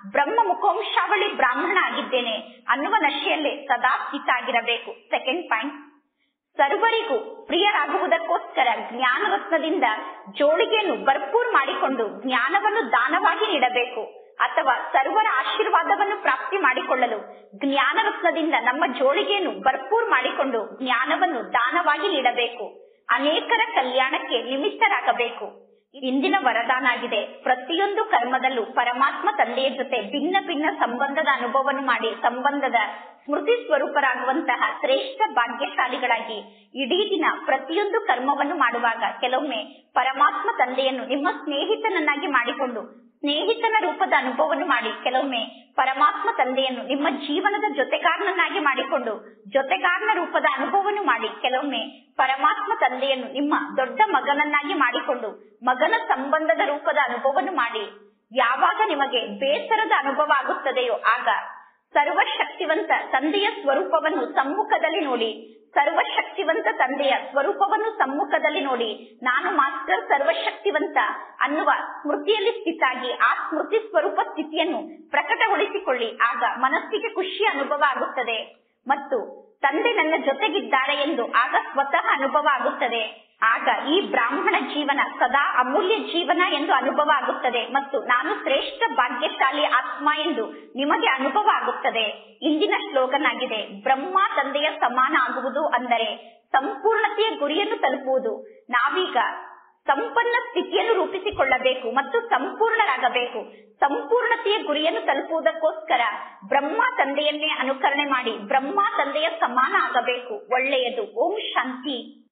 ಬ್ರಹ್ಮ ಮುಖವಂಶಾವಳಿ ಬ್ರಾಹ್ಮಣ ಆಗಿದ್ದೇನೆ ಅನ್ನುವ ನಶೆಯಲ್ಲಿ ಸದಾ ಸ್ಥಿತ ಆಗಿರಬೇಕು ಸೆಕೆಂಡ್ ಪಾಯಿಂಟ್ ಸರ್ವರಿಗೂ ಪ್ರಿಯರಾಗುವುದಕ್ಕೋಸ್ಕರ ಜ್ಞಾನ ರತ್ನದಿಂದ ಜೋಳಿಗೆಯನ್ನು ಭರ್ಪೂರ್ ಮಾಡಿಕೊಂಡು ಜ್ಞಾನವನ್ನು ದಾನವಾಗಿ ನೀಡಬೇಕು ಅಥವಾ ಸರ್ವರ ಆಶೀರ್ವಾದವನ್ನು ಪ್ರಾಪ್ತಿ ಮಾಡಿಕೊಳ್ಳಲು ಜ್ಞಾನ ರತ್ನದಿಂದ ನಮ್ಮ ಜೋಳಿಗೆಯನ್ನು ಭರ್ಪೂರ್ ಮಾಡಿಕೊಂಡು ಜ್ಞಾನವನ್ನು ದಾನವಾಗಿ ನೀಡಬೇಕು ಅನೇಕರ ಕಲ್ಯಾಣಕ್ಕೆ ನಿಮಿತ್ತರಾಗಬೇಕು ಇಂದಿನ ವರದಾನ ಆಗಿದೆ ಪ್ರತಿಯೊಂದು ಕರ್ಮದಲ್ಲೂ ಪರಮಾತ್ಮ ತಂದೆಯ ಜೊತೆ ಭಿನ್ನ ಭಿನ್ನ ಸಂಬಂಧದ ಅನುಭವವನ್ನು ಮಾಡಿ ಸಂಬಂಧದ ಸ್ಮೃತಿ ಸ್ವರೂಪರಾಗುವಂತಹ ಶ್ರೇಷ್ಠ ಭಾಗ್ಯಶಾಲಿಗಳಾಗಿ ಇಡೀ ದಿನ ಪ್ರತಿಯೊಂದು ಕರ್ಮವನ್ನು ಮಾಡುವಾಗ ಕೆಲವೊಮ್ಮೆ ಪರಮಾತ್ಮ ತಂದೆಯನ್ನು ನಿಮ್ಮ ಸ್ನೇಹಿತನನ್ನಾಗಿ ಮಾಡಿಕೊಂಡು ಸ್ನೇಹಿತನ ರೂಪದ ಅನುಭವವನ್ನು ಮಾಡಿ ಕೆಲವೊಮ್ಮೆ ಪರಮಾತ್ಮ ತಂದೆಯನ್ನು ನಿಮ್ಮ ಜೀವನದ ಜೊತೆಗಾರನನ್ನಾಗಿ ಮಾಡಿಕೊಂಡು ಜೊತೆಗಾರನ ರೂಪದ ಅನುಭವವನ್ನು ಮಾಡಿ ಕೆಲವೊಮ್ಮೆ ಪರಮಾತ್ಮ ತಂದೆಯನ್ನು ನಿಮ್ಮ ದೊಡ್ಡ ಮಗನನ್ನಾಗಿ ಮಾಡಿಕೊಂಡು ಮಗನ ಸಂಬಂಧದ ರೂಪದ ಅನುಭವವನ್ನು ಮಾಡಿ ಯಾವಾಗ ನಿಮಗೆ ಬೇಸರದ ಅನುಭವ ಆಗುತ್ತದೆಯೋ ಆಗ ಸರ್ವಶಕ್ತಿವಂತ ತಂದೆಯ ಸ್ವರೂಪವನ್ನು ಸಮ್ಮುಖದಲ್ಲಿ ನೋಡಿ ಸರ್ವಶಕ್ತಿವಂತ ತಂದೆಯ ಸ್ವರೂಪವನ್ನು ಸಮ್ಮುಖದಲ್ಲಿ ನೋಡಿ ನಾನು ಮಾಸ್ಟರ್ ಸರ್ವಶಕ್ತಿವಂತ ಅನ್ನುವ ಸ್ಮೃತಿಯಲ್ಲಿ ಸ್ಥಿತಾಗಿ ಆ ಸ್ಮೃತಿ ಸ್ವರೂಪ ಸ್ಥಿತಿಯನ್ನು ಪ್ರಕಟಗೊಳಿಸಿಕೊಳ್ಳಿ ಆಗ ಮನಸ್ಸಿಗೆ ಖುಷಿಯ ಅನುಭವ ಆಗುತ್ತದೆ ಮತ್ತು ತಂದೆ ನನ್ನ ಜೊತೆಗಿದ್ದಾರೆ ಎಂದು ಆಗ ಸ್ವತಃ ಅನುಭವ ಆಗುತ್ತದೆ ಆಗ ಈ ಬ್ರಾಹ್ಮಣ ಜೀವನ ಸದಾ ಅಮೂಲ್ಯ ಜೀವನ ಎಂದು ಅನುಭವ ಆಗುತ್ತದೆ ಮತ್ತು ನಾನು ಶ್ರೇಷ್ಠ ಭಾಗ್ಯಶಾಲಿ ಆತ್ಮ ಎಂದು ನಿಮಗೆ ಅನುಭವ ಆಗುತ್ತದೆ ಇಂದಿನ ಸ್ಲೋಗನ್ ಆಗಿದೆ ಬ್ರಹ್ಮ ತಂದೆಯ ಸಮಾನ ಆಗುವುದು ಅಂದರೆ ಸಂಪೂರ್ಣತೆಯ ಗುರಿಯನ್ನು ತಲುಪುವುದು ನಾವೀಗ ಸಂಪನ್ನ ಸ್ಥಿತಿಯನ್ನು ರೂಪಿಸಿಕೊಳ್ಳಬೇಕು ಮತ್ತು ಸಂಪೂರ್ಣರಾಗಬೇಕು ಸಂಪೂರ್ಣತೆಯ ಗುರಿಯನ್ನು ತಲುಪುವುದಕ್ಕೋಸ್ಕರ ಬ್ರಹ್ಮ ತಂದೆಯನ್ನೇ ಅನುಕರಣೆ ಮಾಡಿ ಬ್ರಹ್ಮ ತಂದೆಯ ಸಮಾನ ಆಗಬೇಕು ಒಳ್ಳೆಯದು ಓಂ ಶಾಂತಿ